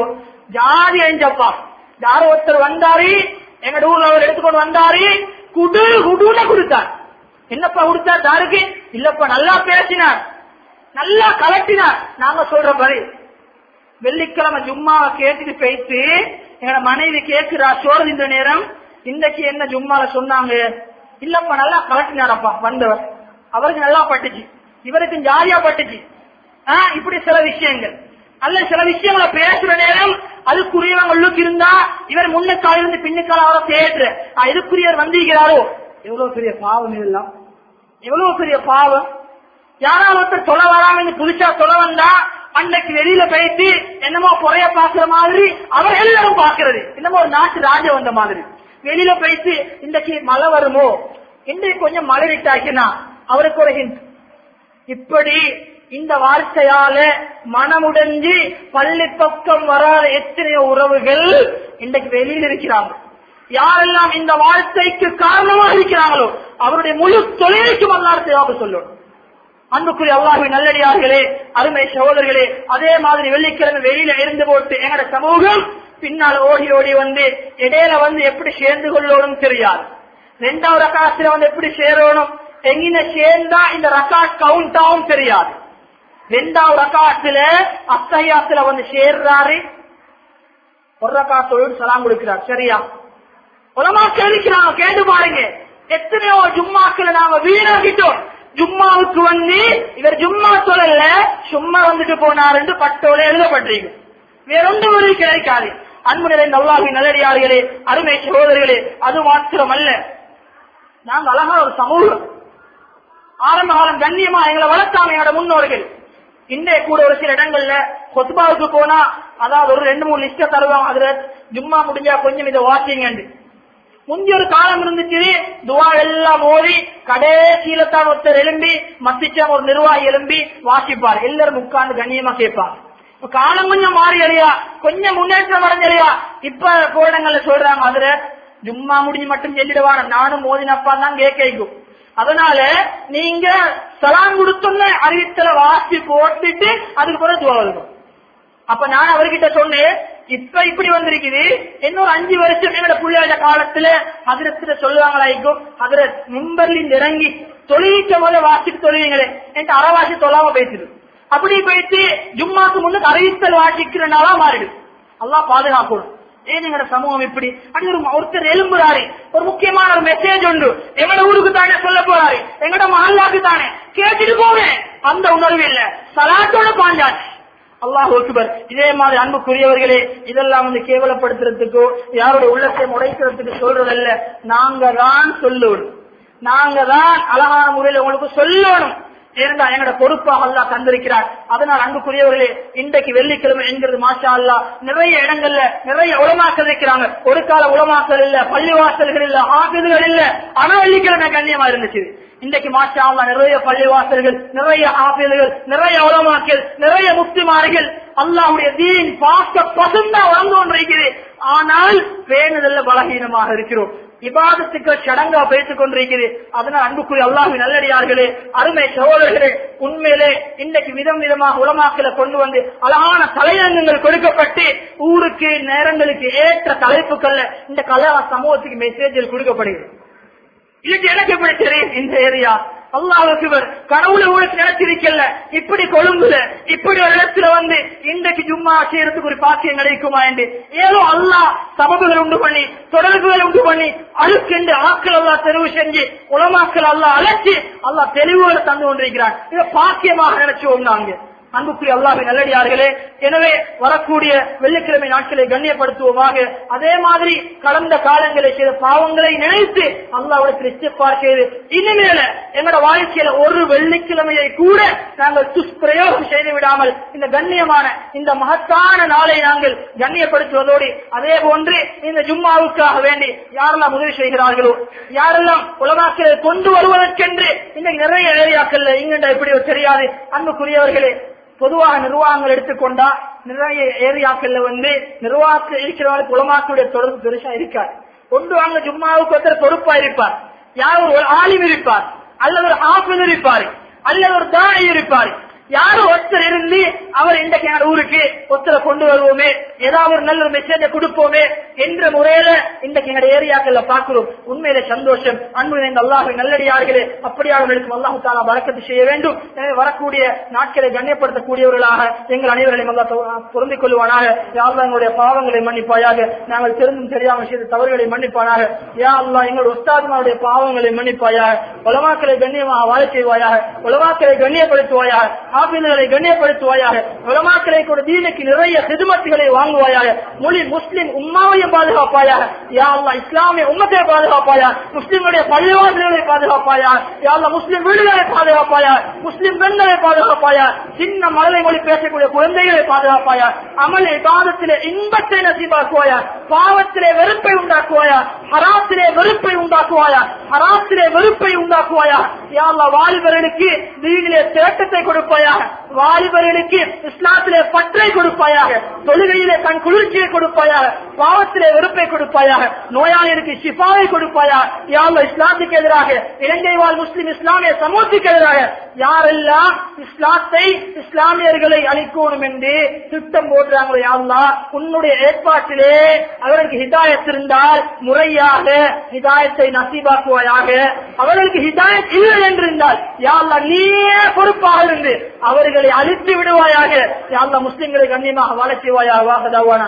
ஜாதி எஞ்சப்பா யாரோ ஒருத்தர் வந்தாரு எங்க ஊர்ல அவர் எடுத்துக்கொண்டு வந்தாரு குடு குடுன்னு கொடுத்தார் என்னப்பா கொடுத்தார் யாருக்கு இல்லப்பா நல்லா பேசினார் நல்லா கலட்டினார் நாங்க சொல்ற மாதிரி வெள்ளிக்கிழமை ஜும்மாவை கேட்டுட்டு போயிட்டு எங்களோட மனைவி கேக்குறா சோறு இந்த நேரம் இன்றைக்கு என்ன ஜும்மால சொன்னாங்க இல்லப்பா நல்லா கலட்டினாரப்பா வந்தவர் அவருக்கு நல்லா பட்டுச்சு இவருக்கு ஜாலியா பட்டுச்சு ஆஹ் இப்படி சில விஷயங்கள் அல்ல சில விஷயங்களை பேசுற நேரம் அதுக்குரியவங்களுக்கு இருந்தா இவர் முன்னுக்கால இருந்து பின்னுக்கால அவரை தேடுற இதுக்குரியவர் வந்திருக்கிறாரோ எவ்வளவு பெரிய பாவம் இதெல்லாம் எவ்வளவு பெரிய பாவம் யாராவது ஒருத்தர் சொல்ல வராம புதுசா சொல்ல வந்தா அன்னைக்கு வெளியில போயிட்டு என்னமோ குறைய பாக்குற மாதிரி அவர் எல்லாரும் பாக்குறது என்னமோ ஒரு நாட்டு ராஜா வந்த மாதிரி வெளியில போயிட்டு இன்றைக்கு மழை வருமோ இன்றைக்கு கொஞ்சம் மழை விட்டாக்கினா அவருக்கு ஒரு hint. இப்படி இந்த வார்த்தையால மனமுடைஞ்சு பள்ளி பக்கம் வராத எத்தனையோ உறவுகள் இன்றைக்கு வெளியில் இருக்கிறாங்க யாரெல்லாம் இந்த வார்த்தைக்கு காரணமாக இருக்கிறாங்களோ அவருடைய முழு தொழிலுக்கு வரலாறு சொல்லணும் அன்புக்குரிய அல்லாஹின் நல்லடியார்களே அருமை சகோதரர்களே அதே மாதிரி வெள்ளிக்கிழமை வெளியில இருந்து போட்டு எங்கட சமூகம் பின்னால் ஓடி ஓடி வந்து இடையில வந்து எப்படி சேர்ந்து கொள்ளணும் தெரியாது ரெண்டாவது ரகாசில வந்து எப்படி சேரணும் எங்கின சேர்ந்தா இந்த ரகாட் கவுண்ட் ஆகும் தெரியாது ரெண்டாவது ரகாத்துல அத்தகையாத்துல வந்து சேர்றாரு ஒரு ரகாத்தோடு சலாம் கொடுக்கிறார் சரியா உலமா கேள்விக்கிறாங்க கேட்டு பாருங்க எத்தனையோ ஜும்மாக்களை நாங்க வீணாகிட்டோம் ஜும்மாவுக்கு வந்து இவர் ஜும்மா சொல்லல சும்மா வந்துட்டு போனார் பட்டோட எழுதப்பட்டிருக்கு வேறொன்று ஒரு கிடைக்காது அன்பு நிறைந்த அல்லாஹி நல்லடியார்களே அருமை சகோதரர்களே அது மாத்திரம் அல்ல நாங்க அழகா ஒரு சமூகம் ஆரம்ப காலம் கண்ணியமா எங்களை வளர்த்தாங்க எங்களோட முன்னோர்கள் இன்றைய கூட ஒரு சில இடங்கள்ல கொத்துபாவுக்கு போனா அதாவது ஒரு ரெண்டு மூணு லிஸ்ட தருவாங்க அதுல ஜும்மா முடிஞ்சா கொஞ்சம் இதை வாசிங்கன்னு முந்தைய ஒரு காலம் இருந்துச்சு துவா எல்லாம் ஓடி கடைசியில தான் ஒருத்தர் எழும்பி மத்திச்சம் ஒரு நிர்வாகி எழும்பி வாசிப்பார் எல்லாரும் உட்கார்ந்து கண்ணியமா கேட்பாங்க இப்ப காலம் கொஞ்சம் மாறி அழியா கொஞ்சம் முன்னேற்றம் அடைஞ்சலையா இப்ப போராட்டங்கள்ல சொல்றாங்க அதுல ஜும்மா முடிஞ்சு மட்டும் சொல்லிடுவான நானும் மோதினப்பா தான் கேட்கும் அதனால நீங்க சலாம் கொடுத்தோன்னு அறிவித்தல வாசி போட்டுட்டு அதுக்கு பிறகு துவா இருக்கும் அப்ப நான் அவர்கிட்ட சொன்னேன் இப்ப இப்படி வந்திருக்குது இன்னொரு அஞ்சு வருஷம் என்னோட புள்ளையோட காலத்துல அதிரத்துல சொல்லுவாங்களாய்க்கும் அதிர மும்பர்லின் இறங்கி தொழிலிக்க போல வாசிட்டு தொழுவீங்களே என்று அறவாசி சொல்லாம பேசுது அப்படி போயிட்டு ஜும்மாக்கு முன்னுக்கு அறிவித்தல் வாசிக்கிறனாலா மாறிடு அல்லா பாதுகாக்கணும் ஏன் எங்கட சமூகம் இப்படி அப்படி ஒரு ஒருத்தர் எழும்புறாரு ஒரு முக்கியமான ஒரு மெசேஜ் உண்டு எங்கட ஊருக்கு தானே சொல்ல போறாரு எங்கட மஹல்லாக்கு தானே கேட்டுட்டு போவேன் அந்த உணர்வு இல்ல சலாத்தோட பாஞ்சாச்சு அல்லாஹ் அக்பர் இதே மாதிரி அன்புக்குரியவர்களே இதெல்லாம் வந்து கேவலப்படுத்துறதுக்கோ யாரோட உள்ளத்தை உடைக்கிறதுக்கு சொல்றதல்ல நாங்க தான் சொல்லணும் நாங்க தான் அழகான முறையில் உங்களுக்கு சொல்லணும் இருந்தா எங்கட பொறுப்பாக அல்லா தந்திருக்கிறார் அதனால் அன்புக்குரியவர்களே இன்றைக்கு வெள்ளிக்கிழமை என்கிறது மாஷா அல்லா நிறைய இடங்கள்ல நிறைய உளமாக்கல் இருக்கிறாங்க ஒரு கால உளமாக்கல் இல்ல பள்ளிவாசல்கள் இல்ல ஆசிரியர்கள் இல்ல ஆனா வெள்ளிக்கிழமை கண்ணியமா இருந்துச்சு இன்றைக்கு மாஷா அல்லா நிறைய பள்ளிவாசல்கள் நிறைய ஆபியர்கள் நிறைய உலமாக்கள் நிறைய முஸ்லிமார்கள் அல்லாவுடைய தீன் பார்க்க பசுந்தா வளர்ந்து கொண்டிருக்கிறது ஆனால் பேணுதல்ல பலகீனமாக இருக்கிறோம் இபாதத்துக்கு சடங்கா பேசிக் கொண்டிருக்கிறது அதனால் அன்புக்குரிய அல்லாஹின் நல்லடியார்களே அருமை சகோதரர்களே உண்மையிலே இன்னைக்கு விதம் விதமாக உலமாக்களை கொண்டு வந்து அழகான தலையங்கங்கள் கொடுக்கப்பட்டு ஊருக்கு நேரங்களுக்கு ஏற்ற தலைப்புகள்ல இந்த கலா சமூகத்துக்கு மெசேஜில் கொடுக்கப்படுகிறது இதுக்கு எனக்கு எப்படி தெரியும் இந்த ஏரியா அல்லாவுக்கு கடவுளை உங்களுக்கு நினைச்சிருக்கல இப்படி கொழும்புல இப்படி ஒரு இடத்துல வந்து இன்றைக்கு ஜும்மா செய்யறதுக்கு ஒரு பாக்கியம் கிடைக்குமா என்று ஏதோ அல்லாஹ் சபபுகள் உண்டு பண்ணி தொடர்புகள் உண்டு பண்ணி அழுக்கென்று ஆக்கள் அல்லா தெரிவு செஞ்சு உலமாக்கள் அல்லா அழைச்சி அல்லா தெளிவுகளை தந்து கொண்டிருக்கிறான் இதை பாக்கியமாக நினைச்சுவோம் நாங்க அன்புக்குரிய அல்லாஹின் நல்லடியார்களே எனவே வரக்கூடிய வெள்ளிக்கிழமை நாட்களை கண்ணியப்படுத்துவோமாக அதே மாதிரி கடந்த காலங்களை செய்த பாவங்களை நினைத்து அல்லாவுடைய இஸ்திஃபார் செய்து இனிமேல எங்களோட வாழ்க்கையில ஒரு வெள்ளிக்கிழமையை கூட நாங்கள் துஷ்பிரயோகம் செய்து விடாமல் இந்த கண்ணியமான இந்த மகத்தான நாளை நாங்கள் கண்ணியப்படுத்துவதோடு அதே போன்று இந்த ஜும்மாவுக்காக வேண்டி யாரெல்லாம் உதவி செய்கிறார்களோ யாரெல்லாம் உலகாக்களை கொண்டு வருவதற்கென்று இன்னைக்கு நிறைய ஏரியாக்கள்ல இங்கண்டா எப்படி தெரியாது அன்புக்குரியவர்களே பொதுவாக நிர்வாகங்கள் எடுத்துக்கொண்டா நிறைய ஏரியாக்கள்ல வந்து நிர்வாகத்தில் இருக்கிறவங்களுக்கு உலமாக்களுடைய தொடர்பு பெருசா இருக்காது ஒன்று வாங்க ஜும்மாவுக்கு ஒருத்தர் பொறுப்பா இருப்பார் யார் ஒரு ஆலிம் இருப்பார் அல்லது ஒரு ஆஃபீஸர் இருப்பார் அல்லது ஒரு தாய் இருப்பார் யாரோ ஒருத்தர் இருந்து அவர் இன்றைக்கு எங்க ஊருக்கு ஒருத்தரை கொண்டு வருவோமே ஏதாவது ஒரு நல்ல ஒரு மெசேஜ கொடுப்போமே என்ற முறையில இன்றைக்கு எங்க ஏரியாக்கள்ல பாக்குறோம் உண்மையில சந்தோஷம் அன்பு நிறைந்த அல்லாஹ் நல்லடியார்களே அப்படியாளர்களுக்கும் அல்லாஹு தாலா வரக்கத்து செய்ய வேண்டும் எனவே வரக்கூடிய நாட்களை கண்ணியப்படுத்தக்கூடியவர்களாக எங்கள் அனைவரையும் அல்லா பொருந்திக் கொள்வானாக யாரெல்லாம் எங்களுடைய பாவங்களை மன்னிப்பாயாக நாங்கள் தெரிந்தும் தெரியாமல் செய்த தவறுகளை மன்னிப்பானாக யா அல்லா எங்களுடைய உஸ்தாத்மாவுடைய பாவங்களை மன்னிப்பாயாக உலமாக்களை கண்ணியமாக வாழ செய்வாயாக உலமாக்களை கண்ணியப்படுத்துவாயாக ஆபீல்களை கண்ணியப்படுத்துவாயாக உலமாக்களை கூட தீனுக்கு நிறைய சிதுமத்துகளை வாங்குவாயாக மொழி முஸ்லிம் உம்மாவையும் பாதுகாப்பாயாக யா அல்லா இஸ்லாமிய உம்மத்தை பாதுகாப்பாயா முஸ்லிம்களுடைய பள்ளிவாசல்களை பாதுகாப்பாயா யா அல்லா முஸ்லிம் வீடுகளை பாதுகாப்பாயா முஸ்லிம் பெண்களை பாதுகாப்பாயா சின்ன மழலை மொழி பேசக்கூடிய குழந்தைகளை பாதுகாப்பாயா அமல் இபாதத்திலே இன்பத்தை நசீபாக்குவாயா பாவத்திலே வெறுப்பை உண்டாக்குவாயா ஹராத்திலே வெறுப்பை உண்டாக்குவாயா ஹராத்திலே வெறுப்பை உண்டாக்குவாயா யா அல்லா வாலிபர்களுக்கு வீடிலே தேட்டத்தை கொடுப்பாயாக வாலிபர்களுக்கு இஸ்லாத்திலே பற்றை கொடுப்பாயாக தொழுகையிலே தன் குளிர்ச்சியை கொடுப்பாயாக பாவத்திலே வெறுப்பை கொடுப்பாயாக நோயாளிகளுக்கு ஷிஃபாவை கொடுப்பாயா யாழ்ல இஸ்லாத்துக்கு எதிராக இலங்கை வாழ் முஸ்லிம் இஸ்லாமிய சமூகத்துக்கு எதிராக யாரெல்லாம் இஸ்லாத்தை இஸ்லாமியர்களை அளிக்கணும் என்று திட்டம் போடுறாங்களோ யாருலா உன்னுடைய ஏற்பாட்டிலே அவர்களுக்கு ஹிதாயத் இருந்தால் முறையாக ஹிதாயத்தை நசீபாக்குவாயாக அவர்களுக்கு ஹிதாயத் இல்லை என்றிருந்தால் யாழ்லா நீயே பொறுப்பாக இருந்து அவர்களை அழித்து விடுவாயாக யாழ்லா முஸ்லிம்களை கண்ணியமாக வாழ செய்வாயாக வாகதாவான